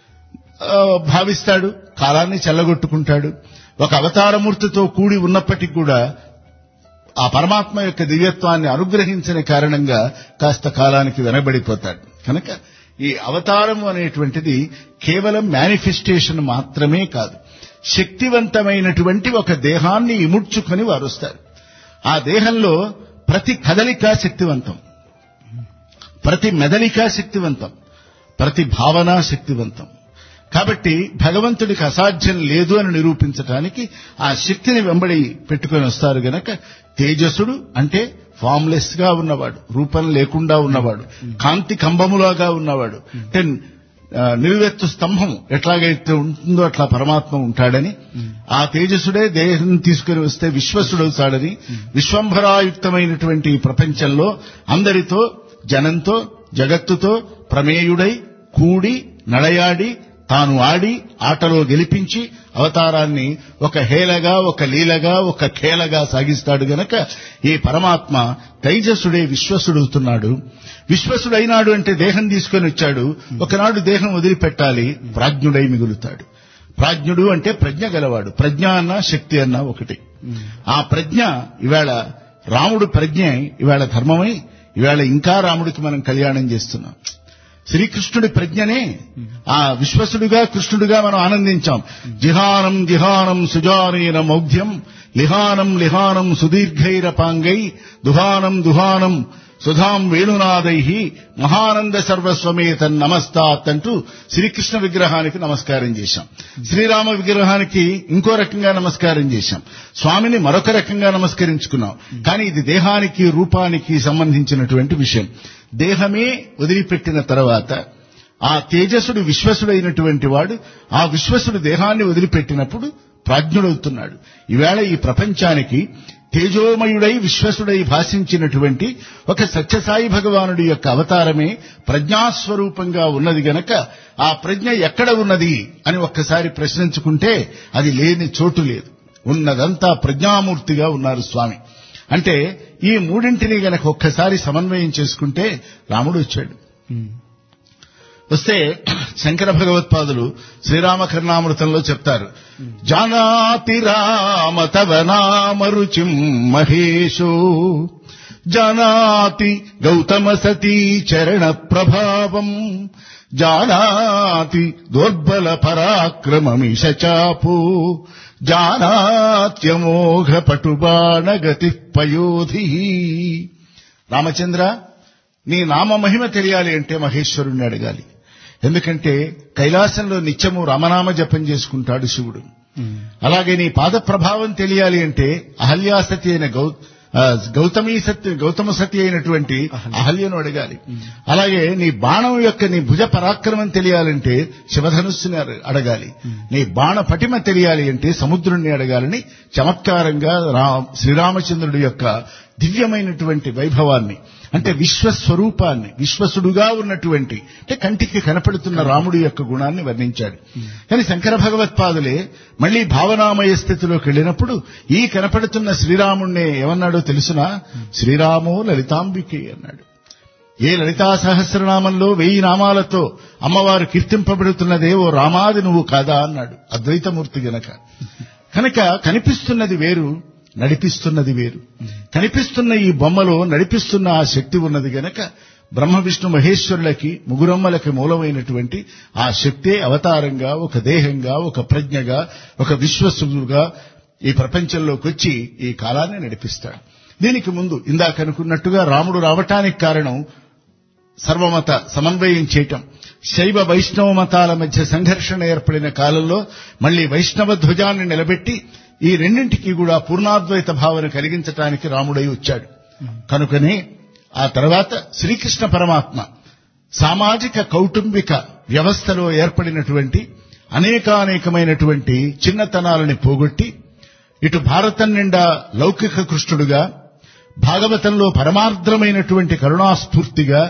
ఆ, భావిస్తాడు కాలాన్ని చెల్లగొట్టుకుంటాడు ఒక అవతారమూర్తితో కూడి ఉన్నప్పటికీ కూడా ఆ పరమాత్మ యొక్క దివ్యత్వాన్ని అనుగ్రహించిన కారణంగా కాస్త కాలానికి వెనబడిపోతాడు కనుక ఈ అవతారము అనేటువంటిది కేవలం మేనిఫెస్టేషన్ మాత్రమే కాదు శక్తివంతమైనటువంటి ఒక దేహాన్ని ఇముడ్చుకొని వారు వస్తారు ఆ దేహంలో ప్రతి కదలిక శక్తివంతం ప్రతి మెదలిక శక్తివంతం ప్రతి భావన శక్తివంతం కాబట్టి భగవంతుడికి అసాధ్యం లేదు అని నిరూపించటానికి ఆ శక్తిని వెంబడి పెట్టుకొని వస్తారు గనక తేజస్సుడు అంటే ఫామ్లెస్ గా ఉన్నవాడు రూపం లేకుండా ఉన్నవాడు కాంతి కంబములాగా ఉన్నవాడు అంటే ఆ, నిలువెత్తు స్తంభం ఎట్లాగైతే ఉంటుందో అట్లా పరమాత్మ ఉంటాడని ఆ తేజస్సుడే దేహం తీసుకుని వస్తే విశ్వసుడవుతాడని విశ్వంభరాయుక్తమైనటువంటి ఈ ప్రపంచంలో అందరితో జనంతో జగత్తుతో ప్రమేయుడై కూడి నడయాడి తాను ఆడి ఆటలో గెలిపించి అవతారాన్ని ఒక హేలగా ఒక లీలగా ఒక ఖేలగా సాగిస్తాడు గనక ఈ పరమాత్మ తైజస్సుడే విశ్వసుడవుతున్నాడు విశ్వసుడైనాడు అంటే దేహం తీసుకొని వచ్చాడు ఒకనాడు దేహం వదిలిపెట్టాలి ప్రాజ్ఞుడై మిగులుతాడు ప్రాజ్ఞుడు అంటే ప్రజ్ఞ గలవాడు ప్రజ్ఞ అన్న శక్తి అన్న ఒకటి ఆ ప్రజ్ఞ ఇవాళ రాముడు ప్రజ్ఞ ఇవాళ ధర్మమై ఇవాళ ఇంకా రాముడికి మనం కళ్యాణం చేస్తున్నాం శ్రీకృష్ణుడి ప్రజ్ఞనే ఆ విశ్వసుడిగా కృష్ణుడిగా మనం ఆనందించాం జిహానం జిహానం సుజానీన మౌఢ్యం లిహానం లిహానం సుదీర్ఘైరపాంగై దుహానం దుహానం సుధాం వేణునాదై మహానంద సర్వస్వమేత నమస్తాత్ అంటూ శ్రీకృష్ణ విగ్రహానికి నమస్కారం చేశాం శ్రీరామ విగ్రహానికి ఇంకో రకంగా నమస్కారం చేశాం స్వామిని మరొక రకంగా నమస్కరించుకున్నాం కానీ ఇది దేహానికి రూపానికి సంబంధించినటువంటి విషయం దేహమే వదిలిపెట్టిన తర్వాత ఆ తేజస్సుడు విశ్వసుడైనటువంటి వాడు ఆ విశ్వసుడు దేహాన్ని వదిలిపెట్టినప్పుడు ప్రాజ్ఞుడవుతున్నాడు ఈవేళ ఈ ప్రపంచానికి తేజోమయుడై విశ్వసుడై భాషించినటువంటి ఒక సత్యసాయి భగవానుడి యొక్క అవతారమే ప్రజ్ఞాస్వరూపంగా ఉన్నది గనక ఆ ప్రజ్ఞ ఎక్కడ ఉన్నది అని ఒక్కసారి ప్రశ్నించుకుంటే అది లేని చోటు లేదు ఉన్నదంతా ప్రజ్ఞామూర్తిగా ఉన్నారు స్వామి అంటే ఈ మూడింటిని గనక ఒక్కసారి సమన్వయం చేసుకుంటే రాముడు వచ్చాడు వస్తే శంకర భగవత్పాదులు శ్రీరామ కరుణామృతంలో చెప్తారు జానాతి రామ తవ నామరుచిం మహేశో జానాతి గౌతమ సతీ చరణ ప్రభావం జానాతి దోర్బల పరాక్రమమిష చాపో జానాత్యమోఘ పటుబాణగతి పయోధి రామచంద్ర నీ నామ మహిమ తెలియాలి అంటే మహేశ్వరుణ్ణి అడగాలి ఎందుకంటే కైలాసంలో నిత్యము రామనామ జపం చేసుకుంటాడు శివుడు అలాగే నీ పాద ప్రభావం తెలియాలి అంటే అహల్యాసతి అయిన గౌ ఆ, గౌతమి సత్య గౌతమ సతి అయినటువంటి అహల్యను అడగాలి అలాగే నీ బాణం యొక్క నీ భుజ పరాక్రమం తెలియాలంటే శివధనుస్సుని అడ- అడగాలి నీ బాణ పటిమ తెలియాలి అంటే సముద్రుణ్ణి అడగాలని చమత్కారంగా రా శ్రీరామచంద్రుడి యొక్క దివ్యమైనటువంటి వైభవాన్ని అంటే విశ్వస్వరూపాన్ని విశ్వసుడుగా ఉన్నటువంటి అంటే కంటికి కనపడుతున్న రాముడి యొక్క గుణాన్ని వర్ణించాడు కానీ శంకర భగవత్పాదులే మళ్ళీ భావనామయ స్థితిలోకి వెళ్ళినప్పుడు ఈ కనపడుతున్న శ్రీరాముణ్ణి ఏమన్నాడో తెలుసునా శ్రీరామో లలితాంబికే అన్నాడు ఏ లలితా సహస్రనామంలో వెయ్యి నామాలతో అమ్మవారు కీర్తింపబడుతున్నదే ఓ రామాది నువ్వు కాదా అన్నాడు అద్వైతమూర్తి గనక కనుక కనిపిస్తున్నది వేరు నడిపిస్తున్నది వేరు కనిపిస్తున్న ఈ బొమ్మలో నడిపిస్తున్న ఆ శక్తి ఉన్నది గనక బ్రహ్మ విష్ణు మహేశ్వరులకి ముగురమ్మలకి మూలమైనటువంటి ఆ శక్తే అవతారంగా ఒక దేహంగా ఒక ప్రజ్ఞగా ఒక విశ్వసుగా ఈ ప్రపంచంలోకి వచ్చి ఈ కాలాన్ని నడిపిస్తాడు దీనికి ముందు ఇందాక అనుకున్నట్టుగా రాముడు రావటానికి కారణం సర్వమత సమన్వయం చేయటం శైవ వైష్ణవ మతాల మధ్య సంఘర్షణ ఏర్పడిన కాలంలో మళ్ళీ వైష్ణవ ధ్వజాన్ని నిలబెట్టి ఈ రెండింటికి కూడా పూర్ణాద్వైత భావన కలిగించటానికి రాముడై వచ్చాడు కనుకనే ఆ తర్వాత శ్రీకృష్ణ పరమాత్మ సామాజిక కౌటుంబిక వ్యవస్థలో ఏర్పడినటువంటి అనేకానేకమైనటువంటి చిన్నతనాలని పోగొట్టి ఇటు భారతం నిండా లౌకిక కృష్ణుడుగా భాగవతంలో పరమార్ద్రమైనటువంటి కరుణాస్ఫూర్తిగా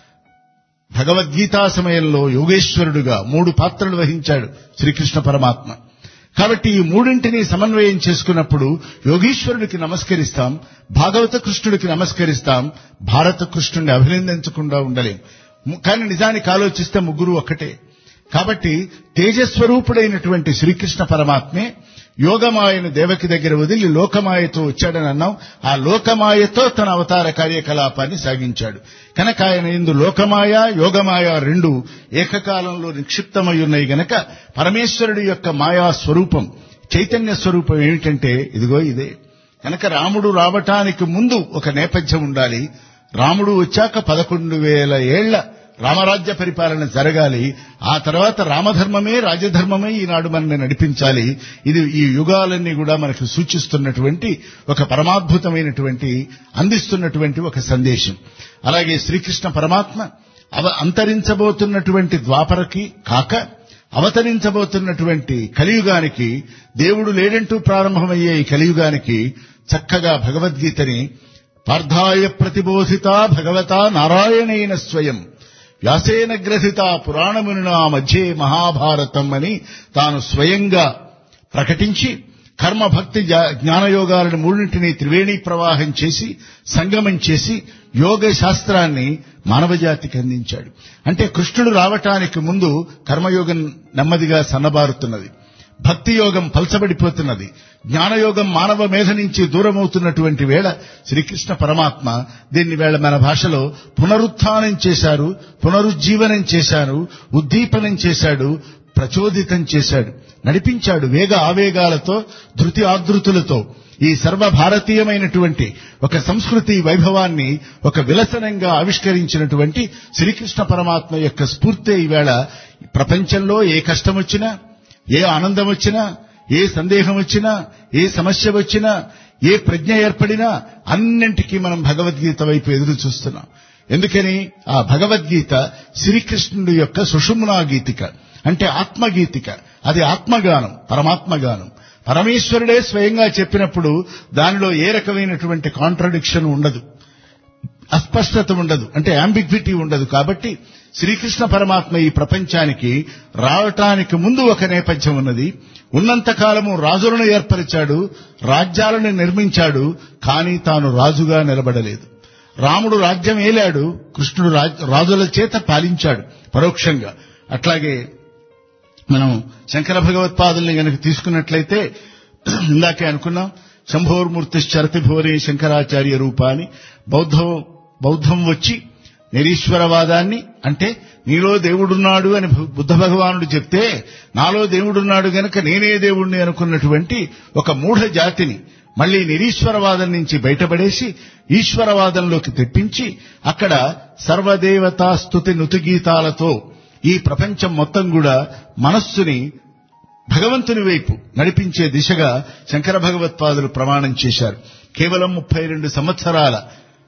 భగవద్గీతా సమయంలో యోగేశ్వరుడుగా మూడు పాత్రలు వహించాడు శ్రీకృష్ణ పరమాత్మ కాబట్టి ఈ మూడింటిని సమన్వయం చేసుకున్నప్పుడు యోగీశ్వరుడికి నమస్కరిస్తాం భాగవత కృష్ణుడికి నమస్కరిస్తాం భారత కృష్ణుడిని అభినందించకుండా ఉండలేం ము- కానీ నిజానికి ఆలోచిస్తే ముగ్గురు ఒక్కటే కాబట్టి తేజస్వరూపుడైనటువంటి శ్రీకృష్ణ పరమాత్మే యోగమాయను దేవకి దగ్గర వదిలి లోకమాయతో వచ్చాడని అన్నాం ఆ లోకమాయతో తన అవతార కార్యకలాపాన్ని సాగించాడు కనుక ఆయన ఇందు లోకమాయ యోగమాయ రెండు ఏకకాలంలో నిక్షిప్తమై ఉన్నాయి గనక పరమేశ్వరుడి యొక్క మాయా స్వరూపం చైతన్య స్వరూపం ఏమిటంటే ఇదిగో ఇదే కనుక రాముడు రావటానికి ముందు ఒక నేపథ్యం ఉండాలి రాముడు వచ్చాక పదకొండు వేల ఏళ్ల రామరాజ్య పరిపాలన జరగాలి ఆ తర్వాత రామధర్మమే రాజధర్మమే ఈనాడు మనల్ని నడిపించాలి ఇది ఈ యుగాలన్నీ కూడా మనకు సూచిస్తున్నటువంటి ఒక పరమాద్భుతమైనటువంటి అందిస్తున్నటువంటి ఒక సందేశం అలాగే శ్రీకృష్ణ పరమాత్మ అవ అంతరించబోతున్నటువంటి ద్వాపరకి కాక అవతరించబోతున్నటువంటి కలియుగానికి దేవుడు లేడంటూ ప్రారంభమయ్యే ఈ కలియుగానికి చక్కగా భగవద్గీతని పార్థాయ ప్రతిబోధిత భగవతా నారాయణేన స్వయం వ్యాసేన గ్రథిత పురాణమునినా మధ్యే మహాభారతం అని తాను స్వయంగా ప్రకటించి కర్మ భక్తి జా- జ్ఞానయోగాలను మూడింటిని త్రివేణి ప్రవాహం చేసి సంగమం చేసి యోగ శాస్త్రాన్ని మానవజాతికి అందించాడు అంటే కృష్ణుడు రావటానికి ముందు కర్మయోగం నెమ్మదిగా సన్నబారుతున్నది భక్తి యోగం పల్చబడిపోతున్నది జ్ఞానయోగం మానవ మేధ నుంచి దూరమవుతున్నటువంటి వేళ శ్రీకృష్ణ పరమాత్మ దీన్ని వేళ మన భాషలో పునరుత్థానం చేశారు పునరుజ్జీవనం చేశారు ఉద్దీపనం చేశాడు ప్రచోదితం చేశాడు నడిపించాడు వేగ ఆవేగాలతో ధృతి ఆదృతులతో ఈ సర్వ భారతీయమైనటువంటి ఒక సంస్కృతి వైభవాన్ని ఒక విలసనంగా ఆవిష్కరించినటువంటి శ్రీకృష్ణ పరమాత్మ యొక్క స్ఫూర్తే ఈవేళ ప్రపంచంలో ఏ కష్టం వచ్చినా ఏ ఆనందం వచ్చినా ఏ సందేహం వచ్చినా ఏ సమస్య వచ్చినా ఏ ప్రజ్ఞ ఏర్పడినా అన్నింటికీ మనం భగవద్గీత వైపు ఎదురు చూస్తున్నాం ఎందుకని ఆ భగవద్గీత శ్రీకృష్ణుడి యొక్క సుషుమ్నా గీతిక అంటే ఆత్మగీతిక అది ఆత్మగానం పరమాత్మగానం పరమేశ్వరుడే స్వయంగా చెప్పినప్పుడు దానిలో ఏ రకమైనటువంటి కాంట్రడిక్షన్ ఉండదు అస్పష్టత ఉండదు అంటే అంబిగ్విటీ ఉండదు కాబట్టి శ్రీకృష్ణ పరమాత్మ ఈ ప్రపంచానికి రావటానికి ముందు ఒక నేపథ్యం ఉన్నది ఉన్నంత కాలము రాజులను ఏర్పరిచాడు రాజ్యాలను నిర్మించాడు కానీ తాను రాజుగా నిలబడలేదు రాముడు రాజ్యం ఏలాడు కృష్ణుడు రాజ్- రాజుల చేత పాలించాడు పరోక్షంగా అట్లాగే మనం శంకర భగవత్పాదుల్ని గనక తీసుకున్నట్లయితే ఇందాకే అనుకున్నాం శంభోర్మూర్తి చరతి భోరే శంకరాచార్య రూపాన్ని బౌద్ధం బౌద్ధం వచ్చి నిరీశ్వరవాదాన్ని అంటే నీలో దేవుడున్నాడు అని భు- బుద్ధ భగవానుడు చెప్తే నాలో దేవుడున్నాడు గనక నేనే దేవుణ్ణి అనుకున్నటువంటి ఒక మూఢ జాతిని మళ్ళీ నిరీశ్వరవాదం నుంచి బయటపడేసి ఈశ్వరవాదంలోకి తెప్పించి అక్కడ సర్వదేవతా స్తుతి నుతిగీతాలతో ఈ ప్రపంచం మొత్తం కూడా మనస్సుని భగవంతుని వైపు నడిపించే దిశగా శంకర భగవత్పాదులు ప్రమాణం చేశారు కేవలం ముప్పై రెండు సంవత్సరాల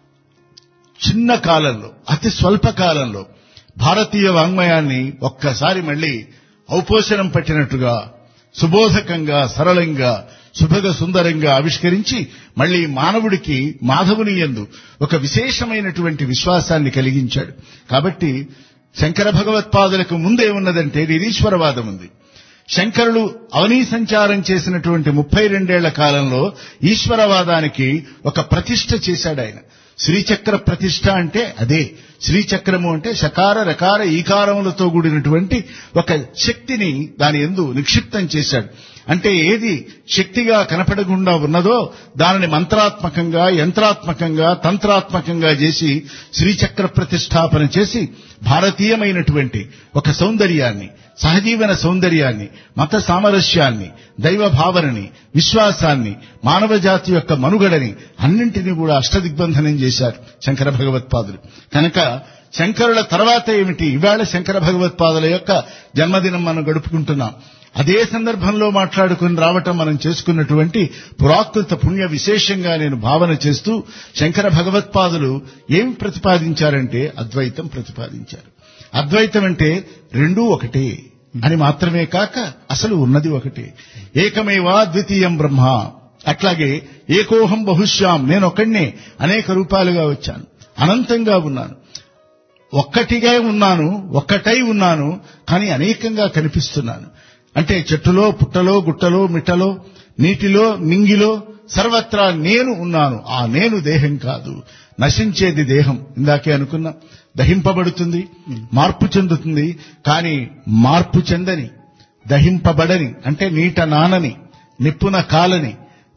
చిన్న కాలంలో అతి స్వల్ప కాలంలో భారతీయ వాంగ్మయాన్ని ఒక్కసారి మళ్ళీ ఔపోషణం పట్టినట్టుగా సుబోధకంగా సరళంగా శుభగ సుందరంగా ఆవిష్కరించి మళ్ళీ మానవుడికి మాధవుని యందు ఒక విశేషమైనటువంటి విశ్వాసాన్ని కలిగించాడు కాబట్టి శంకర భగవత్పాదులకు ముందే ఉన్నదంటే నిరీశ్వరవాదం ఉంది శంకరులు అవనీ సంచారం చేసినటువంటి ముప్పై రెండేళ్ల కాలంలో ఈశ్వరవాదానికి ఒక ప్రతిష్ట చేశాడు ఆయన శ్రీచక్ర ప్రతిష్ట అంటే అదే శ్రీచక్రము అంటే శకార రకార ఈకారములతో కూడినటువంటి ఒక శక్తిని దాని ఎందు నిక్షిప్తం చేశాడు అంటే ఏది శక్తిగా కనపడకుండా ఉన్నదో దానిని మంత్రాత్మకంగా యంత్రాత్మకంగా తంత్రాత్మకంగా చేసి శ్రీచక్ర ప్రతిష్టాపన చేసి భారతీయమైనటువంటి ఒక సౌందర్యాన్ని సహజీవన సౌందర్యాన్ని మత సామరస్యాన్ని దైవ భావనని విశ్వాసాన్ని మానవ జాతి యొక్క మనుగడని అన్నింటినీ కూడా అష్టదిగ్బంధనం చేశారు శంకర భగవత్పాదులు కనుక శంకరుల తర్వాత ఏమిటి ఇవాళ శంకర భగవత్పాదుల యొక్క జన్మదినం మనం గడుపుకుంటున్నాం అదే సందర్భంలో మాట్లాడుకుని రావటం మనం చేసుకున్నటువంటి పురాకృత పుణ్య విశేషంగా నేను భావన చేస్తూ శంకర భగవత్పాదులు ఏం ప్రతిపాదించారంటే అద్వైతం ప్రతిపాదించారు అద్వైతం అంటే రెండూ ఒకటే అని మాత్రమే కాక అసలు ఉన్నది ఒకటే ఏకమేవా ద్వితీయం బ్రహ్మ అట్లాగే ఏకోహం బహుశ్యాం నేను ఒకడినే అనేక రూపాలుగా వచ్చాను అనంతంగా ఉన్నాను ఒక్కటిగా ఉన్నాను ఒక్కటై ఉన్నాను కానీ అనేకంగా కనిపిస్తున్నాను అంటే చెట్టులో పుట్టలో గుట్టలో మిట్టలో నీటిలో మింగిలో సర్వత్రా నేను ఉన్నాను ఆ నేను దేహం కాదు నశించేది దేహం ఇందాకే అనుకున్నా దహింపబడుతుంది మార్పు చెందుతుంది కానీ మార్పు చెందని దహింపబడని అంటే నీట నానని నిప్పున కాలని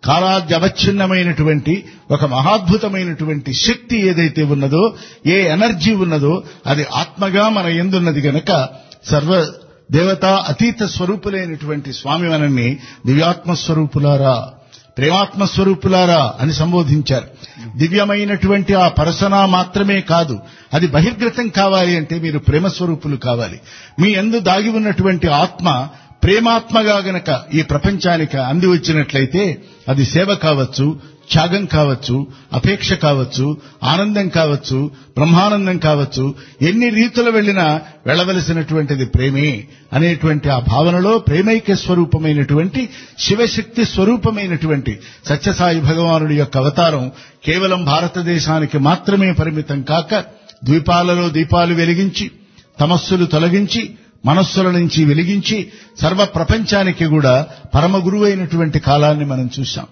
కాలాద్యవచ్ఛిన్నమైనటువంటి ఒక మహాద్భుతమైనటువంటి శక్తి ఏదైతే ఉన్నదో ఏ ఎనర్జీ ఉన్నదో అది ఆత్మగా మన ఎందున్నది గనక సర్వ దేవతా అతీత స్వరూపులైనటువంటి స్వామి మనల్ని దివ్యాత్మ స్వరూపులారా ప్రేమాత్మ స్వరూపులారా అని సంబోధించారు దివ్యమైనటువంటి ఆ పరసన మాత్రమే కాదు అది బహిర్గతం కావాలి అంటే మీరు ప్రేమ స్వరూపులు కావాలి మీ ఎందు దాగి ఉన్నటువంటి ఆత్మ ప్రేమాత్మగా గనక ఈ ప్రపంచానికి అంది వచ్చినట్లయితే అది సేవ కావచ్చు త్యాగం కావచ్చు అపేక్ష కావచ్చు ఆనందం కావచ్చు బ్రహ్మానందం కావచ్చు ఎన్ని రీతులు వెళ్ళినా వెళ్ళవలసినటువంటిది ప్రేమే అనేటువంటి ఆ భావనలో ప్రేమైక్య స్వరూపమైనటువంటి శివశక్తి స్వరూపమైనటువంటి సత్యసాయి భగవానుడి యొక్క అవతారం కేవలం భారతదేశానికి మాత్రమే పరిమితం కాక ద్వీపాలలో దీపాలు వెలిగించి తమస్సులు తొలగించి మనస్సుల నుంచి వెలిగించి సర్వ ప్రపంచానికి కూడా పరమ గురువైనటువంటి కాలాన్ని మనం చూశాం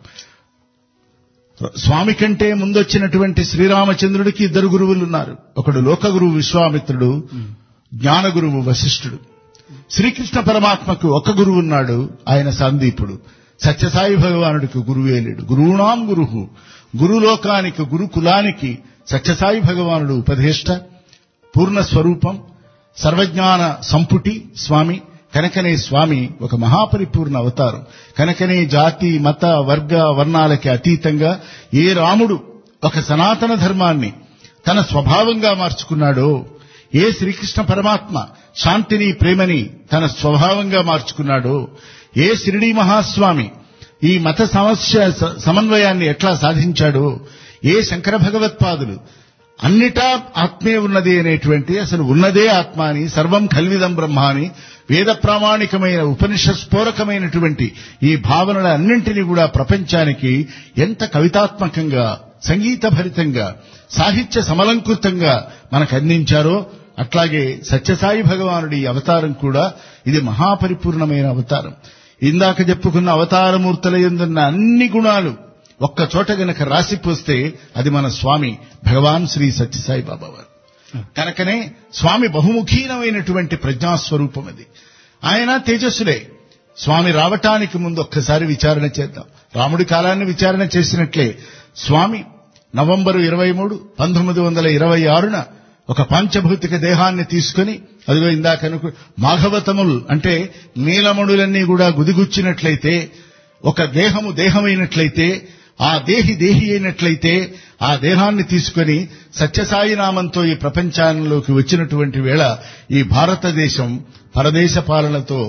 స్వామి కంటే ముందొచ్చినటువంటి శ్రీరామచంద్రుడికి ఇద్దరు గురువులు ఉన్నారు ఒకడు లోకగురువు విశ్వామిత్రుడు జ్ఞాన గురువు వశిష్ఠుడు శ్రీకృష్ణ పరమాత్మకు ఒక గురువు ఉన్నాడు ఆయన సందీపుడు సత్యసాయి భగవానుడికి గురువేలేడు గురువునాం గురువు గురులోకానికి గురుకులానికి సత్యసాయి భగవానుడు ఉపదేష్ట పూర్ణ స్వరూపం సర్వజ్ఞాన సంపుటి స్వామి కనుకనే స్వామి ఒక మహాపరిపూర్ణ అవతారం కనుకనే జాతి మత వర్గ వర్ణాలకి అతీతంగా ఏ రాముడు ఒక సనాతన ధర్మాన్ని తన స్వభావంగా మార్చుకున్నాడో ఏ శ్రీకృష్ణ పరమాత్మ శాంతిని ప్రేమని తన స్వభావంగా మార్చుకున్నాడో ఏ శిరిడి మహాస్వామి ఈ మత సమస్య స- సమన్వయాన్ని ఎట్లా సాధించాడో ఏ శంకర భగవత్పాదులు అన్నిటా ఆత్మే ఉన్నది అనేటువంటి అసలు ఉన్నదే ఆత్మ అని సర్వం కల్విదం బ్రహ్మ అని వేద ప్రామాణికమైన ఉపనిషత్స్ఫోరకమైనటువంటి ఈ భావనల అన్నింటినీ కూడా ప్రపంచానికి ఎంత కవితాత్మకంగా సంగీతభరితంగా సాహిత్య సమలంకృతంగా మనకు అందించారో అట్లాగే సత్యసాయి భగవానుడి ఈ అవతారం కూడా ఇది మహాపరిపూర్ణమైన అవతారం ఇందాక చెప్పుకున్న అవతారమూర్తుల ఎందున్న అన్ని గుణాలు ఒక్క చోట గనక రాసిపోస్తే అది మన స్వామి భగవాన్ శ్రీ సత్యసాయి బాబా వారు కనుకనే స్వామి బహుముఖీనమైనటువంటి ప్రజ్ఞాస్వరూపం అది ఆయన తేజస్సుడే స్వామి రావటానికి ముందు ఒక్కసారి విచారణ చేద్దాం రాముడి కాలాన్ని విచారణ చేసినట్లే స్వామి నవంబరు ఇరవై మూడు పంతొమ్మిది వందల ఇరవై ఆరున ఒక పంచభౌతిక దేహాన్ని తీసుకుని అదిగో ఇందాక అనుకు మాఘవతములు అంటే నీలమణులన్నీ కూడా గుదిగుచ్చినట్లయితే ఒక దేహము దేహమైనట్లయితే ఆ దేహి దేహి అయినట్లయితే ఆ దేహాన్ని తీసుకొని సత్యసాయి నామంతో ఈ ప్రపంచంలోకి వచ్చినటువంటి వేళ ఈ భారతదేశం పరదేశ పాలనతో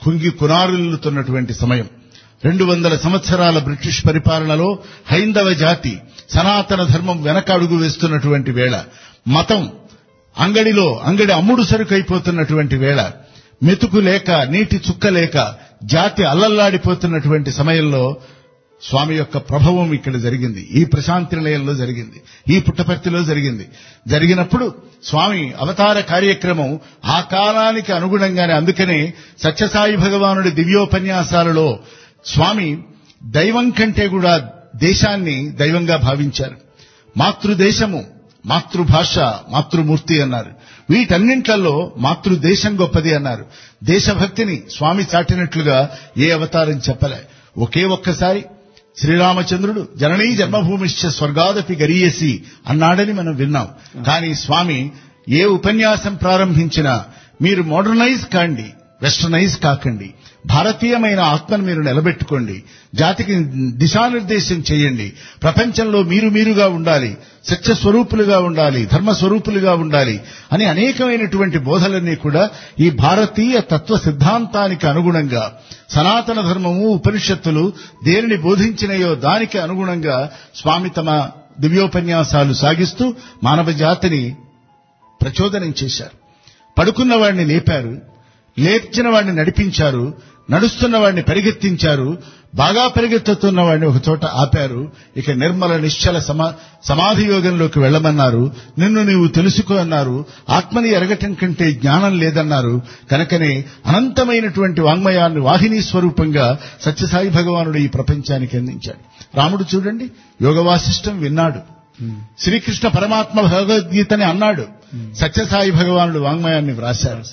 కుంగి కునారిల్లుతున్నటువంటి సమయం రెండు వందల సంవత్సరాల బ్రిటిష్ పరిపాలనలో హైందవ జాతి సనాతన ధర్మం వెనక అడుగు వేస్తున్నటువంటి వేళ మతం అంగడిలో అంగడి అమ్ముడు సరుకైపోతున్నటువంటి వేళ మెతుకు లేక నీటి చుక్క లేక జాతి అల్లల్లాడిపోతున్నటువంటి సమయంలో స్వామి యొక్క ప్రభావం ఇక్కడ జరిగింది ఈ ప్రశాంతి నిలయంలో జరిగింది ఈ పుట్టపర్తిలో జరిగింది జరిగినప్పుడు స్వామి అవతార కార్యక్రమం ఆ కాలానికి అనుగుణంగానే అందుకనే సత్యసాయి భగవానుడి దివ్యోపన్యాసాలలో స్వామి దైవం కంటే కూడా దేశాన్ని దైవంగా భావించారు మాతృదేశము మాతృభాష మాతృమూర్తి అన్నారు వీటన్నింట్లలో మాతృదేశం గొప్పది అన్నారు దేశభక్తిని స్వామి చాటినట్లుగా ఏ అవతారం చెప్పలే ఒకే ఒక్కసారి శ్రీరామచంద్రుడు జననీ జన్మభూమిశ్చ స్వర్గాదపి గరీయసి అన్నాడని మనం విన్నాం కానీ స్వామి ఏ ఉపన్యాసం ప్రారంభించినా మీరు మోడర్నైజ్ కాండి వెస్టర్నైజ్ కాకండి భారతీయమైన ఆత్మను మీరు నిలబెట్టుకోండి జాతికి దిశానిర్దేశం చేయండి ప్రపంచంలో మీరు మీరుగా ఉండాలి సత్య స్వరూపులుగా ఉండాలి ధర్మ స్వరూపులుగా ఉండాలి అని అనేకమైనటువంటి బోధలన్నీ కూడా ఈ భారతీయ తత్వ సిద్ధాంతానికి అనుగుణంగా సనాతన ధర్మము ఉపనిషత్తులు దేనిని బోధించినయో దానికి అనుగుణంగా స్వామి తమ దివ్యోపన్యాసాలు సాగిస్తూ మానవ జాతిని ప్రచోదనం చేశారు పడుకున్న వాడిని లేపారు లేచిన వాడిని నడిపించారు నడుస్తున్న వాడిని పరిగెత్తించారు బాగా పరిగెత్తుతున్న వాడిని ఒక చోట ఆపారు ఇక నిర్మల నిశ్చల సమా సమాధి యోగంలోకి వెళ్ళమన్నారు నిన్ను నీవు తెలుసుకో అన్నారు ఆత్మని ఎరగటం కంటే జ్ఞానం లేదన్నారు కనుకనే అనంతమైనటువంటి వాంగ్మయాన్ని వాహిని స్వరూపంగా సత్యసాయి భగవానుడు ఈ ప్రపంచానికి అందించాడు రాముడు చూడండి యోగ వాసిష్టం విన్నాడు శ్రీకృష్ణ పరమాత్మ భగవద్గీతని అన్నాడు సత్యసాయి భగవానుడు వాంగ్మయాన్ని వ్రాశారు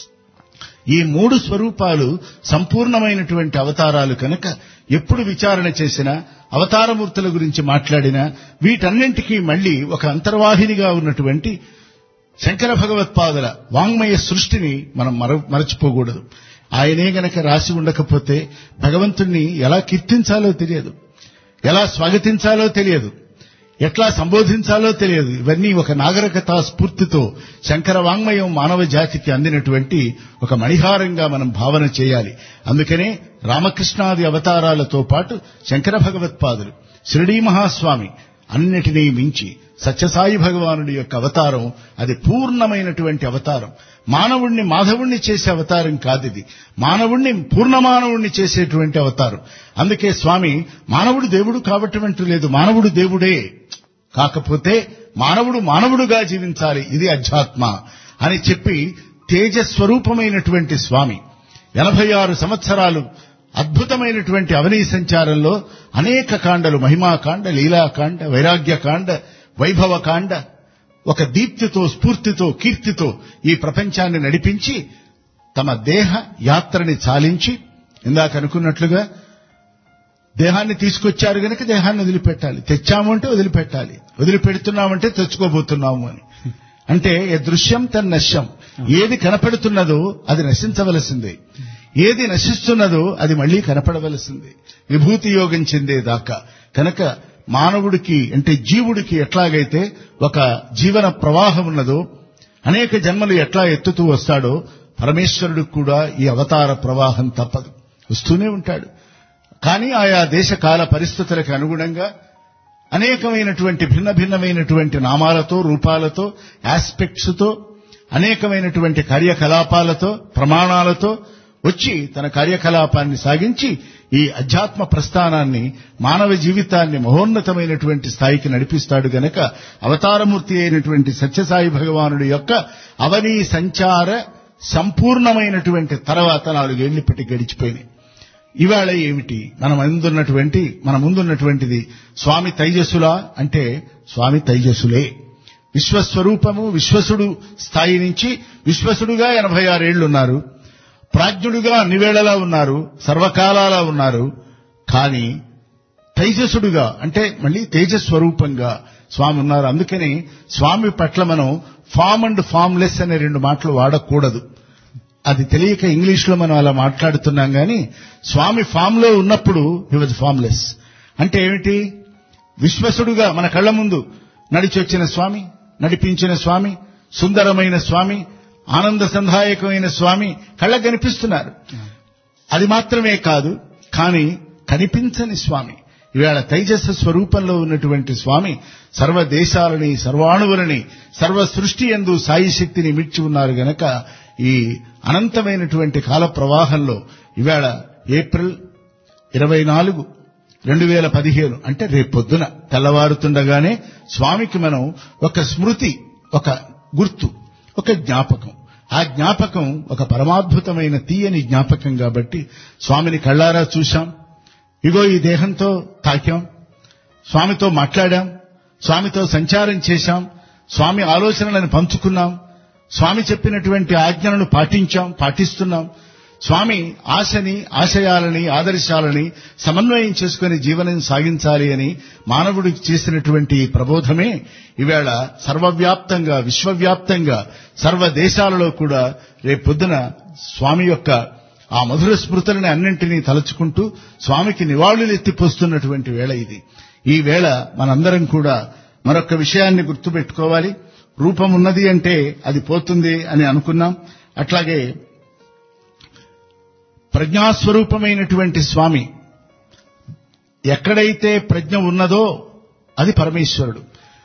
ఈ మూడు స్వరూపాలు సంపూర్ణమైనటువంటి అవతారాలు కనుక ఎప్పుడు విచారణ చేసినా అవతారమూర్తుల గురించి మాట్లాడినా వీటన్నింటికీ మళ్ళీ ఒక అంతర్వాహినిగా ఉన్నటువంటి శంకర భగవత్పాదుల వాంగ్మయ సృష్టిని మనం మర మరచిపోకూడదు ఆయనే గనక రాసి ఉండకపోతే భగవంతుణ్ణి ఎలా కీర్తించాలో తెలియదు ఎలా స్వాగతించాలో తెలియదు ఎట్లా సంబోధించాలో తెలియదు ఇవన్నీ ఒక నాగరికతా స్ఫూర్తితో శంకర వాంగ్మయం మానవ జాతికి అందినటువంటి ఒక మణిహారంగా మనం భావన చేయాలి అందుకనే రామకృష్ణాది అవతారాలతో పాటు శంకర భగవత్పాదులు షిరిడీ మహాస్వామి అన్నిటినీ మించి సత్యసాయి భగవానుడి యొక్క అవతారం అది పూర్ణమైనటువంటి అవతారం మానవుణ్ణి మాధవుణ్ణి చేసే అవతారం కాదిది మానవుణ్ణి పూర్ణమానవుణ్ణి చేసేటువంటి అవతారం అందుకే స్వామి మానవుడు దేవుడు కాబట్టమంటూ లేదు మానవుడు దేవుడే కాకపోతే మానవుడు మానవుడుగా జీవించాలి ఇది అధ్యాత్మ అని చెప్పి తేజస్వరూపమైనటువంటి స్వామి ఎనభై ఆరు సంవత్సరాలు అద్భుతమైనటువంటి అవనీ సంచారంలో అనేక కాండలు మహిమాకాండ లీలాకాండ వైరాగ్యకాండ వైభవకాండ ఒక దీప్తితో స్ఫూర్తితో కీర్తితో ఈ ప్రపంచాన్ని నడిపించి తమ దేహ యాత్రని చాలించి ఇందాక అనుకున్నట్లుగా దేహాన్ని తీసుకొచ్చారు గనక దేహాన్ని వదిలిపెట్టాలి తెచ్చాము అంటే వదిలిపెట్టాలి వదిలిపెడుతున్నామంటే తెచ్చుకోబోతున్నాము అని అంటే ఏ దృశ్యం తన నశ్యం ఏది కనపడుతున్నదో అది నశించవలసిందే ఏది నశిస్తున్నదో అది మళ్లీ కనపడవలసిందే విభూతి యోగం చెందేదాకా కనుక మానవుడికి అంటే జీవుడికి ఎట్లాగైతే ఒక జీవన ప్రవాహం ఉన్నదో అనేక జన్మలు ఎట్లా ఎత్తుతూ వస్తాడో పరమేశ్వరుడికి కూడా ఈ అవతార ప్రవాహం తప్పదు వస్తూనే ఉంటాడు కానీ ఆయా దేశ కాల పరిస్థితులకు అనుగుణంగా అనేకమైనటువంటి భిన్న భిన్నమైనటువంటి నామాలతో రూపాలతో ఆస్పెక్ట్స్ తో అనేకమైనటువంటి కార్యకలాపాలతో ప్రమాణాలతో వచ్చి తన కార్యకలాపాన్ని సాగించి ఈ అధ్యాత్మ ప్రస్థానాన్ని మానవ జీవితాన్ని మహోన్నతమైనటువంటి స్థాయికి నడిపిస్తాడు గనక అవతారమూర్తి అయినటువంటి సత్యసాయి భగవానుడి యొక్క అవనీ సంచార సంపూర్ణమైనటువంటి తర్వాత నాలుగేళ్లు ఇప్పటి గడిచిపోయినాయి ఇవాళ ఏమిటి మన ముందున్నటువంటి మన ముందున్నటువంటిది స్వామి తైజసులా అంటే స్వామి తైజసులే విశ్వస్వరూపము విశ్వసుడు స్థాయి నుంచి విశ్వసుడుగా ఎనభై ఆరేళ్లున్నారు ప్రాజ్ఞుడుగా అన్ని వేళలా ఉన్నారు సర్వకాలాలా ఉన్నారు కానీ తైజసుడుగా అంటే మళ్ళీ తేజస్వరూపంగా స్వామి ఉన్నారు అందుకని స్వామి పట్ల మనం ఫామ్ అండ్ ఫామ్లెస్ అనే రెండు మాటలు వాడకూడదు అది తెలియక ఇంగ్లీష్ లో మనం అలా మాట్లాడుతున్నాం గాని స్వామి ఫామ్ లో ఉన్నప్పుడు హీ వాజ్ ఫామ్లెస్ అంటే ఏమిటి విశ్వసుడుగా మన కళ్ళ ముందు నడిచి వచ్చిన స్వామి నడిపించిన స్వామి సుందరమైన స్వామి ఆనంద సంధాయకమైన స్వామి కళ్ళకు కనిపిస్తున్నారు అది మాత్రమే కాదు కానీ కనిపించని స్వామి ఈవేళ తైజస్సు స్వరూపంలో ఉన్నటువంటి స్వామి సర్వ దేశాలని సర్వాణువులని సర్వ సృష్టి ఎందు సాయి శక్తిని మిడ్చి ఉన్నారు గనక ఈ అనంతమైనటువంటి కాల ప్రవాహంలో ఈవేళ ఏప్రిల్ ఇరవై నాలుగు రెండు వేల పదిహేను అంటే రేపొద్దున తెల్లవారుతుండగానే స్వామికి మనం ఒక స్మృతి ఒక గుర్తు ఒక జ్ఞాపకం ఆ జ్ఞాపకం ఒక పరమాద్భుతమైన తీయని జ్ఞాపకం కాబట్టి స్వామిని కళ్ళారా చూశాం ఇగో ఈ దేహంతో తాకాం స్వామితో మాట్లాడాం స్వామితో సంచారం చేశాం స్వామి ఆలోచనలను పంచుకున్నాం స్వామి చెప్పినటువంటి ఆజ్ఞలను పాటించాం పాటిస్తున్నాం స్వామి ఆశని ఆశయాలని ఆదర్శాలని సమన్వయం చేసుకుని జీవనం సాగించాలి అని మానవుడికి చేసినటువంటి ఈ ప్రబోధమే ఈవేళ సర్వవ్యాప్తంగా విశ్వవ్యాప్తంగా సర్వ దేశాలలో కూడా రేపొద్దున స్వామి యొక్క ఆ మధుర స్మృతులని అన్నింటినీ తలుచుకుంటూ స్వామికి నివాళులు ఎత్తిపోస్తున్నటువంటి వేళ ఇది ఈ వేళ మనందరం కూడా మరొక విషయాన్ని గుర్తుపెట్టుకోవాలి రూపం ఉన్నది అంటే అది పోతుంది అని అనుకున్నాం అట్లాగే ప్రజ్ఞాస్వరూపమైనటువంటి స్వామి ఎక్కడైతే ప్రజ్ఞ ఉన్నదో అది పరమేశ్వరుడు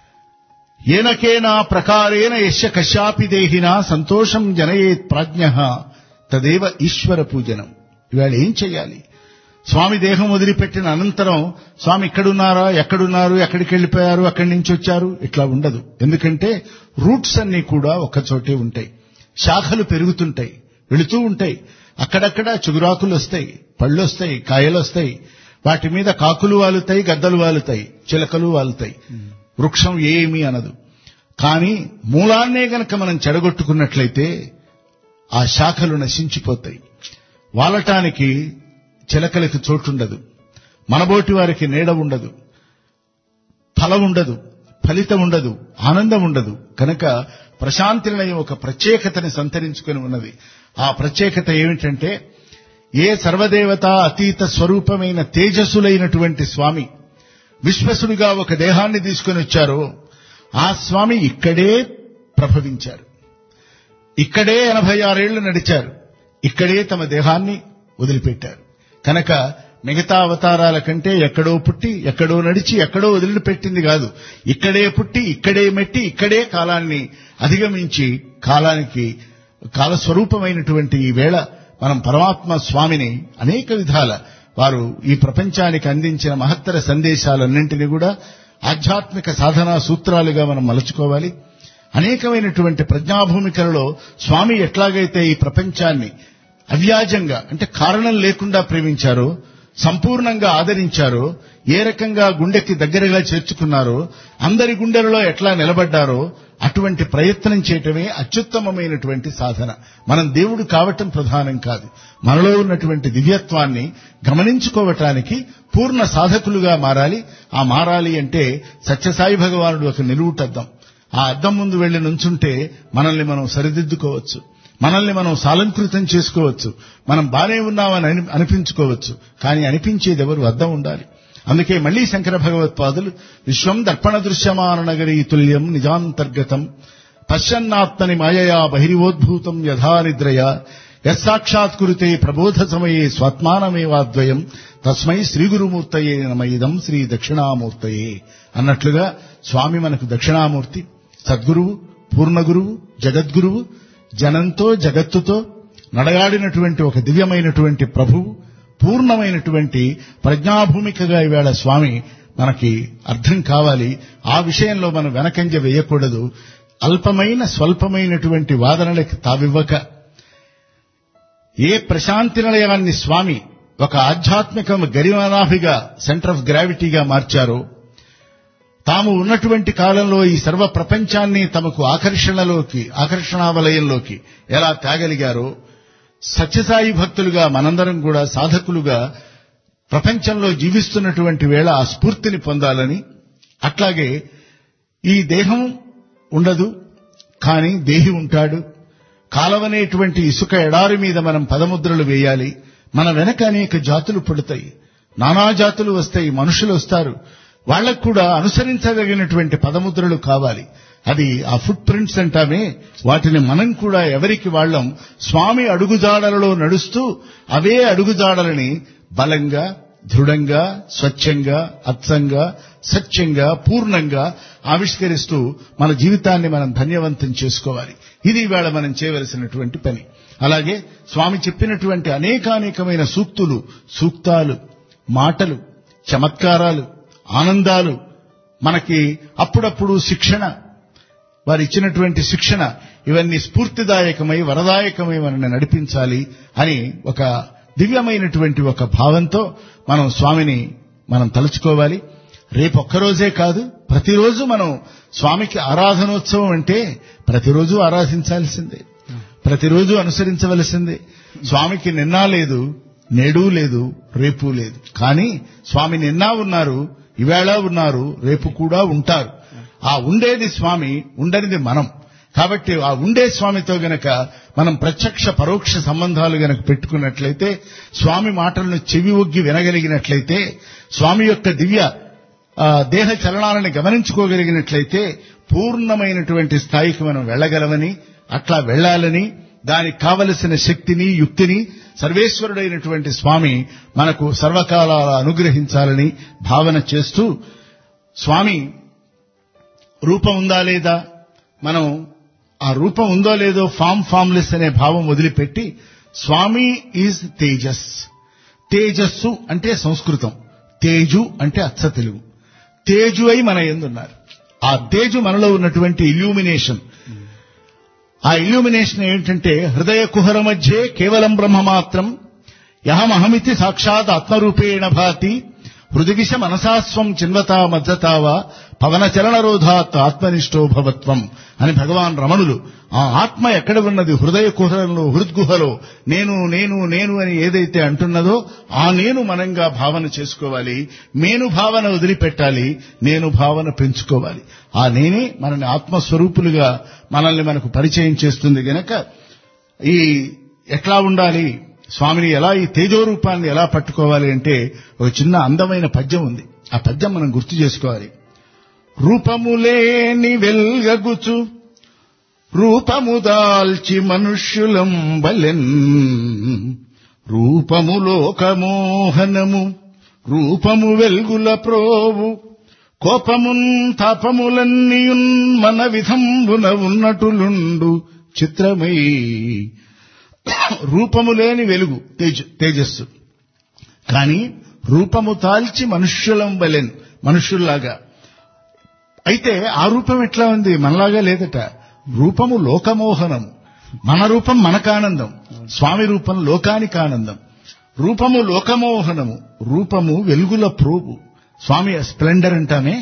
ఏనకేనా ప్రకారేణ యశ కశ్యాపి దేహిన సంతోషం జనయేత్ ప్రాజ్ఞ తదేవ ఈశ్వర పూజనం ఇవాళ ఏం చెయ్యాలి స్వామి దేహం వదిలిపెట్టిన అనంతరం స్వామి ఇక్కడున్నారా ఎక్కడున్నారు ఎక్కడికి వెళ్ళిపోయారు అక్కడి నుంచి వచ్చారు ఇట్లా ఉండదు ఎందుకంటే రూట్స్ అన్ని కూడా ఒక్కచోటే ఉంటాయి శాఖలు పెరుగుతుంటాయి వెళుతూ ఉంటాయి అక్కడక్కడ చిగురాకులు వస్తాయి పళ్ళు వస్తాయి కాయలు వస్తాయి వాటి మీద కాకులు వాలుతాయి గద్దలు వాలుతాయి చిలకలు వాలుతాయి వృక్షం ఏమీ అనదు కానీ మూలాన్నే గనక మనం చెడగొట్టుకున్నట్లయితే ఆ శాఖలు నశించిపోతాయి వాలటానికి చిలకలకి చోటుండదు మనబోటి వారికి నీడ ఉండదు ఫలం ఉండదు ఫలితం ఉండదు ఆనందం ఉండదు కనుక ప్రశాంతి నిలయం ఒక ప్రత్యేకతని సంతరించుకొని ఉన్నది ఆ ప్రత్యేకత ఏమిటంటే ఏ సర్వదేవత అతీత స్వరూపమైన తేజస్సులైనటువంటి స్వామి విశ్వసుడిగా ఒక దేహాన్ని తీసుకొని వచ్చారో ఆ స్వామి ఇక్కడే ప్రభవించారు ఇక్కడే ఎనభై ఆరేళ్లు నడిచారు ఇక్కడే తమ దేహాన్ని వదిలిపెట్టారు కనుక మిగతా అవతారాల కంటే ఎక్కడో పుట్టి ఎక్కడో నడిచి ఎక్కడో వదిలిపెట్టింది కాదు ఇక్కడే పుట్టి ఇక్కడే మెట్టి ఇక్కడే కాలాన్ని అధిగమించి కాలానికి కాలస్వరూపమైనటువంటి ఈ వేళ మనం పరమాత్మ స్వామిని అనేక విధాల వారు ఈ ప్రపంచానికి అందించిన మహత్తర సందేశాలన్నింటినీ కూడా ఆధ్యాత్మిక సాధనా సూత్రాలుగా మనం మలుచుకోవాలి అనేకమైనటువంటి ప్రజ్ఞాభూమికలలో స్వామి ఎట్లాగైతే ఈ ప్రపంచాన్ని అవ్యాజంగా అంటే కారణం లేకుండా ప్రేమించారో సంపూర్ణంగా ఆదరించారో ఏ రకంగా గుండెకి దగ్గరగా చేర్చుకున్నారో అందరి గుండెలలో ఎట్లా నిలబడ్డారో అటువంటి ప్రయత్నం చేయటమే అత్యుత్తమమైనటువంటి సాధన మనం దేవుడు కావటం ప్రధానం కాదు మనలో ఉన్నటువంటి దివ్యత్వాన్ని గమనించుకోవటానికి పూర్ణ సాధకులుగా మారాలి ఆ మారాలి అంటే సత్యసాయి భగవానుడు ఒక నిలువుటద్దం ఆ అద్దం ముందు వెళ్లి నుంచుంటే మనల్ని మనం సరిదిద్దుకోవచ్చు మనల్ని మనం సాలంకృతం చేసుకోవచ్చు మనం బానే ఉన్నామని అని- అనిపించుకోవచ్చు కానీ అనిపించేది ఎవరు అద్దం ఉండాలి అందుకే మళ్లీ శంకర భగవత్పాదులు విశ్వం దర్పణ దృశ్యమాన నగరీ తుల్యం నిజాంతర్గతం పశ్చన్నాత్మని మాయయా బహిరివోద్భూతం యథా నిద్రయ యస్సాక్షాత్కురితే ప్రబోధ సమయే స్వాత్మానమేవాద్వయం తస్మై శ్రీ గురుమూర్తయే నమయిదం శ్రీ దక్షిణామూర్తయే అన్నట్లుగా స్వామి మనకు దక్షిణామూర్తి సద్గురువు పూర్ణగురువు జగద్గురువు జనంతో జగత్తుతో నడయాడినటువంటి ఒక దివ్యమైనటువంటి ప్రభువు పూర్ణమైనటువంటి ప్రజ్ఞాభూమికగా ఈవేళ స్వామి మనకి అర్థం కావాలి ఆ విషయంలో మనం వెనకంజ వేయకూడదు అల్పమైన స్వల్పమైనటువంటి వాదనలకి తావివ్వక ఏ ప్రశాంతి నిలయాన్ని స్వామి ఒక ఆధ్యాత్మిక గరిమనాభిగా సెంటర్ ఆఫ్ గ్రావిటీగా మార్చారో తాము ఉన్నటువంటి కాలంలో ఈ సర్వ ప్రపంచాన్ని తమకు ఆకర్షణలోకి ఆకర్షణావలయంలోకి ఎలా తేగలిగారో సత్యసాయి భక్తులుగా మనందరం కూడా సాధకులుగా ప్రపంచంలో జీవిస్తున్నటువంటి వేళ ఆ స్ఫూర్తిని పొందాలని అట్లాగే ఈ దేహం ఉండదు కానీ దేహి ఉంటాడు కాలవనేటువంటి ఇసుక ఎడారి మీద మనం పదముద్రలు వేయాలి మన వెనక అనేక జాతులు పుడతాయి నానా జాతులు వస్తాయి మనుషులు వస్తారు వాళ్ళకు కూడా అనుసరించదగినటువంటి పదముద్రలు కావాలి అది ఆ ఫుట్ ప్రింట్స్ అంటామే వాటిని మనం కూడా ఎవరికి వాళ్ళం స్వామి అడుగుజాడలలో నడుస్తూ అవే అడుగుజాడలని బలంగా దృఢంగా స్వచ్ఛంగా అచ్చంగా సత్యంగా పూర్ణంగా ఆవిష్కరిస్తూ మన జీవితాన్ని మనం ధన్యవంతం చేసుకోవాలి ఇది ఇవాళ మనం చేయవలసినటువంటి పని అలాగే స్వామి చెప్పినటువంటి అనేకానేకమైన సూక్తులు సూక్తాలు మాటలు చమత్కారాలు ఆనందాలు మనకి అప్పుడప్పుడు శిక్షణ వారు ఇచ్చినటువంటి శిక్షణ ఇవన్నీ స్ఫూర్తిదాయకమై వరదాయకమై మనల్ని నడిపించాలి అని ఒక దివ్యమైనటువంటి ఒక భావంతో మనం స్వామిని మనం తలుచుకోవాలి రేపు ఒక్కరోజే కాదు ప్రతిరోజు మనం స్వామికి ఆరాధనోత్సవం అంటే ప్రతిరోజు ఆరాధించాల్సిందే ప్రతిరోజు అనుసరించవలసిందే స్వామికి నిన్నా లేదు నేడు లేదు రేపు లేదు కానీ స్వామి నిన్నా ఉన్నారు ఇవేళ ఉన్నారు రేపు కూడా ఉంటారు ఆ ఉండేది స్వామి ఉండనిది మనం కాబట్టి ఆ ఉండే స్వామితో గనక మనం ప్రత్యక్ష పరోక్ష సంబంధాలు గనక పెట్టుకున్నట్లయితే స్వామి మాటలను చెవి ఒగ్గి వినగలిగినట్లయితే స్వామి యొక్క దివ్య ఆ, దేహ చలనాలను గమనించుకోగలిగినట్లయితే పూర్ణమైనటువంటి స్థాయికి మనం వెళ్ళగలమని అట్లా వెళ్ళాలని దానికి కావలసిన శక్తిని యుక్తిని సర్వేశ్వరుడైనటువంటి స్వామి మనకు సర్వకాలాల అనుగ్రహించాలని భావన చేస్తూ స్వామి రూపం ఉందా లేదా మనం ఆ రూపం ఉందో లేదో ఫామ్ ఫామ్లెస్ అనే భావం వదిలిపెట్టి స్వామి ఈజ్ తేజస్ తేజస్సు అంటే సంస్కృతం తేజు అంటే అచ్చ తెలుగు తేజు అయి మన ఎందున్నారు ఆ తేజు మనలో ఉన్నటువంటి ఇల్యూమినేషన్ ఆ ఇల్యూమినేషన్ ఏంటంటే హృదయ కుహర మధ్యే కేవలం బ్రహ్మ మాత్రం యహమహమితి సాక్షాత్ ఆత్మరూపేణ భాతి హృదివిష మనసాస్వం చిన్వతా మజ్జతావా పవన చలనరోధాత్ ఆత్మనిష్టో భవత్వం అని భగవాన్ రమణులు ఆ ఆత్మ ఎక్కడ ఉన్నది హృదయ కుహరంలో హృద్గుహలో నేను నేను నేను అని ఏదైతే అంటున్నదో ఆ నేను మనంగా భావన చేసుకోవాలి మేను భావన వదిలిపెట్టాలి నేను భావన పెంచుకోవాలి ఆ నేనే మనల్ని ఆత్మస్వరూపులుగా మనల్ని మనకు పరిచయం చేస్తుంది గనక ఈ ఎట్లా ఉండాలి స్వామిని ఎలా ఈ తేజో రూపాన్ని ఎలా పట్టుకోవాలి అంటే ఒక చిన్న అందమైన పద్యం ఉంది ఆ పద్యం మనం గుర్తు చేసుకోవాలి రూపములేని వెల్గగుచు రూపము దాల్చి మనుష్యులం బలెన్ రూపము లోకమోహనము రూపము వెల్గుల ప్రోవు కోపమున్ తాపములన్నీయున్ మన విధంబున ఉన్నటులుండు చిత్రమై రూపము లేని వెలుగు తేజ తేజస్సు కానీ రూపము తాల్చి మనుష్యులం బలెన్ మనుష్యుల్లాగా అయితే ఆ రూపం ఎట్లా ఉంది మనలాగా లేదట రూపము లోకమోహనం మన రూపం మనకానందం స్వామి రూపం లోకానికి ఆనందం రూపము లోకమోహనము రూపము వెలుగుల ప్రోబు స్వామి స్ప్లెండర్ అంటామే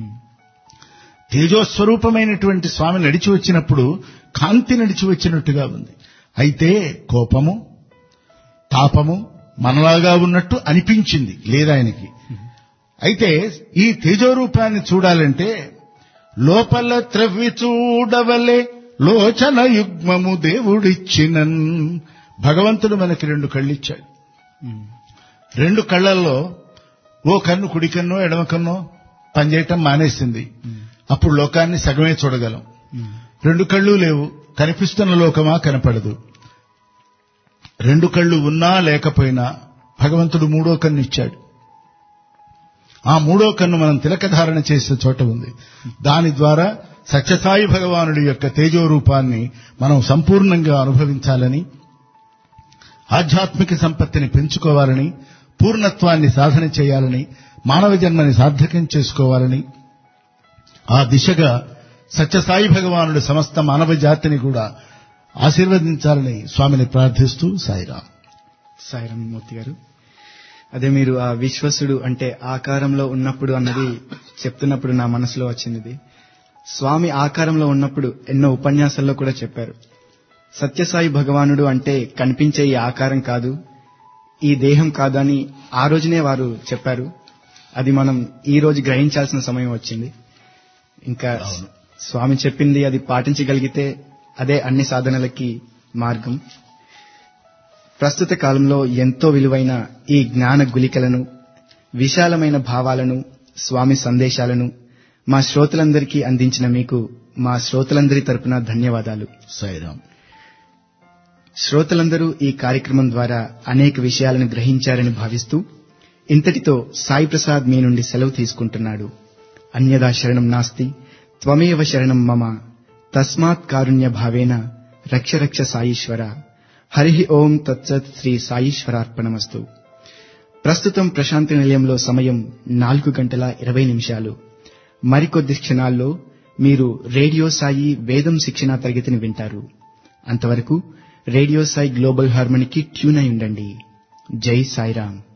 తేజోస్వరూపమైనటువంటి స్వామి నడిచి వచ్చినప్పుడు కాంతి నడిచి వచ్చినట్టుగా ఉంది అయితే కోపము తాపము మనలాగా ఉన్నట్టు అనిపించింది లేదాయనకి అయితే ఈ తేజోరూపాన్ని చూడాలంటే లోపల త్రవ్వి చూడవలే లోచన యుగ్మము దేవుడిచ్చినన్ భగవంతుడు మనకి రెండు కళ్ళిచ్చాడు రెండు కళ్ళల్లో ఓ కన్ను కుడి కన్ను ఎడమ కన్ను పనిచేయటం మానేసింది అప్పుడు లోకాన్ని సగమే చూడగలం రెండు కళ్ళు లేవు కనిపిస్తున్న లోకమా కనపడదు రెండు కళ్ళు ఉన్నా లేకపోయినా భగవంతుడు మూడో కన్ను ఇచ్చాడు ఆ మూడో కన్ను మనం తిలకధారణ చేసే చోట ఉంది దాని ద్వారా సత్యసాయి భగవానుడి యొక్క తేజో రూపాన్ని మనం సంపూర్ణంగా అనుభవించాలని ఆధ్యాత్మిక సంపత్తిని పెంచుకోవాలని పూర్ణత్వాన్ని సాధన చేయాలని మానవ జన్మని సార్థకం చేసుకోవాలని ఆ దిశగా సత్యసాయి భగవానుడు సమస్త మానవ జాతిని కూడా ఆశీర్వదించాలని స్వామిని ప్రార్థిస్తూ సాయిరాం సాయిరామ్ మూర్తి గారు అదే మీరు ఆ విశ్వసుడు అంటే ఆకారంలో ఉన్నప్పుడు అన్నది చెప్తున్నప్పుడు నా మనసులో వచ్చింది ఇది. స్వామి ఆకారంలో ఉన్నప్పుడు ఎన్నో ఉపన్యాసాల్లో కూడా చెప్పారు సత్యసాయి భగవానుడు అంటే కనిపించే ఈ ఆకారం కాదు ఈ దేహం కాదు అని ఆ రోజునే వారు చెప్పారు అది మనం ఈ రోజు గ్రహించాల్సిన సమయం వచ్చింది ఇంకా అవును. స్వామి చెప్పింది అది పాటించగలిగితే అదే అన్ని సాధనలకి మార్గం ప్రస్తుత కాలంలో ఎంతో విలువైన ఈ జ్ఞాన గులికలను విశాలమైన భావాలను స్వామి సందేశాలను మా శ్రోతలందరికీ అందించిన మీకు మా శ్రోతలందరి తరపున ధన్యవాదాలు సాయిరామ్ శ్రోతలందరూ ఈ కార్యక్రమం ద్వారా అనేక విషయాలను గ్రహించారని భావిస్తూ ఇంతటితో సాయి ప్రసాద్ మీ నుండి సెలవు తీసుకుంటున్నాడు అన్యదా శరణం నాస్తి త్వమేవ శరణం మమ తస్మాత్ కారుణ్య భావేన రక్ష రక్ష సాయీశ్వర హరి ఓం తత్సత్ శ్రీ సాయీశ్వరార్పణమస్తు ప్రస్తుతం ప్రశాంతి నిలయంలో సమయం నాలుగు గంటల ఇరవై నిమిషాలు మరికొద్ది క్షణాల్లో మీరు రేడియో సాయి వేదం శిక్షణా తరగతిని వింటారు అంతవరకు రేడియో సాయి గ్లోబల్ హార్మనీకి ట్యూన్ అయి ఉండండి జై సాయిరాం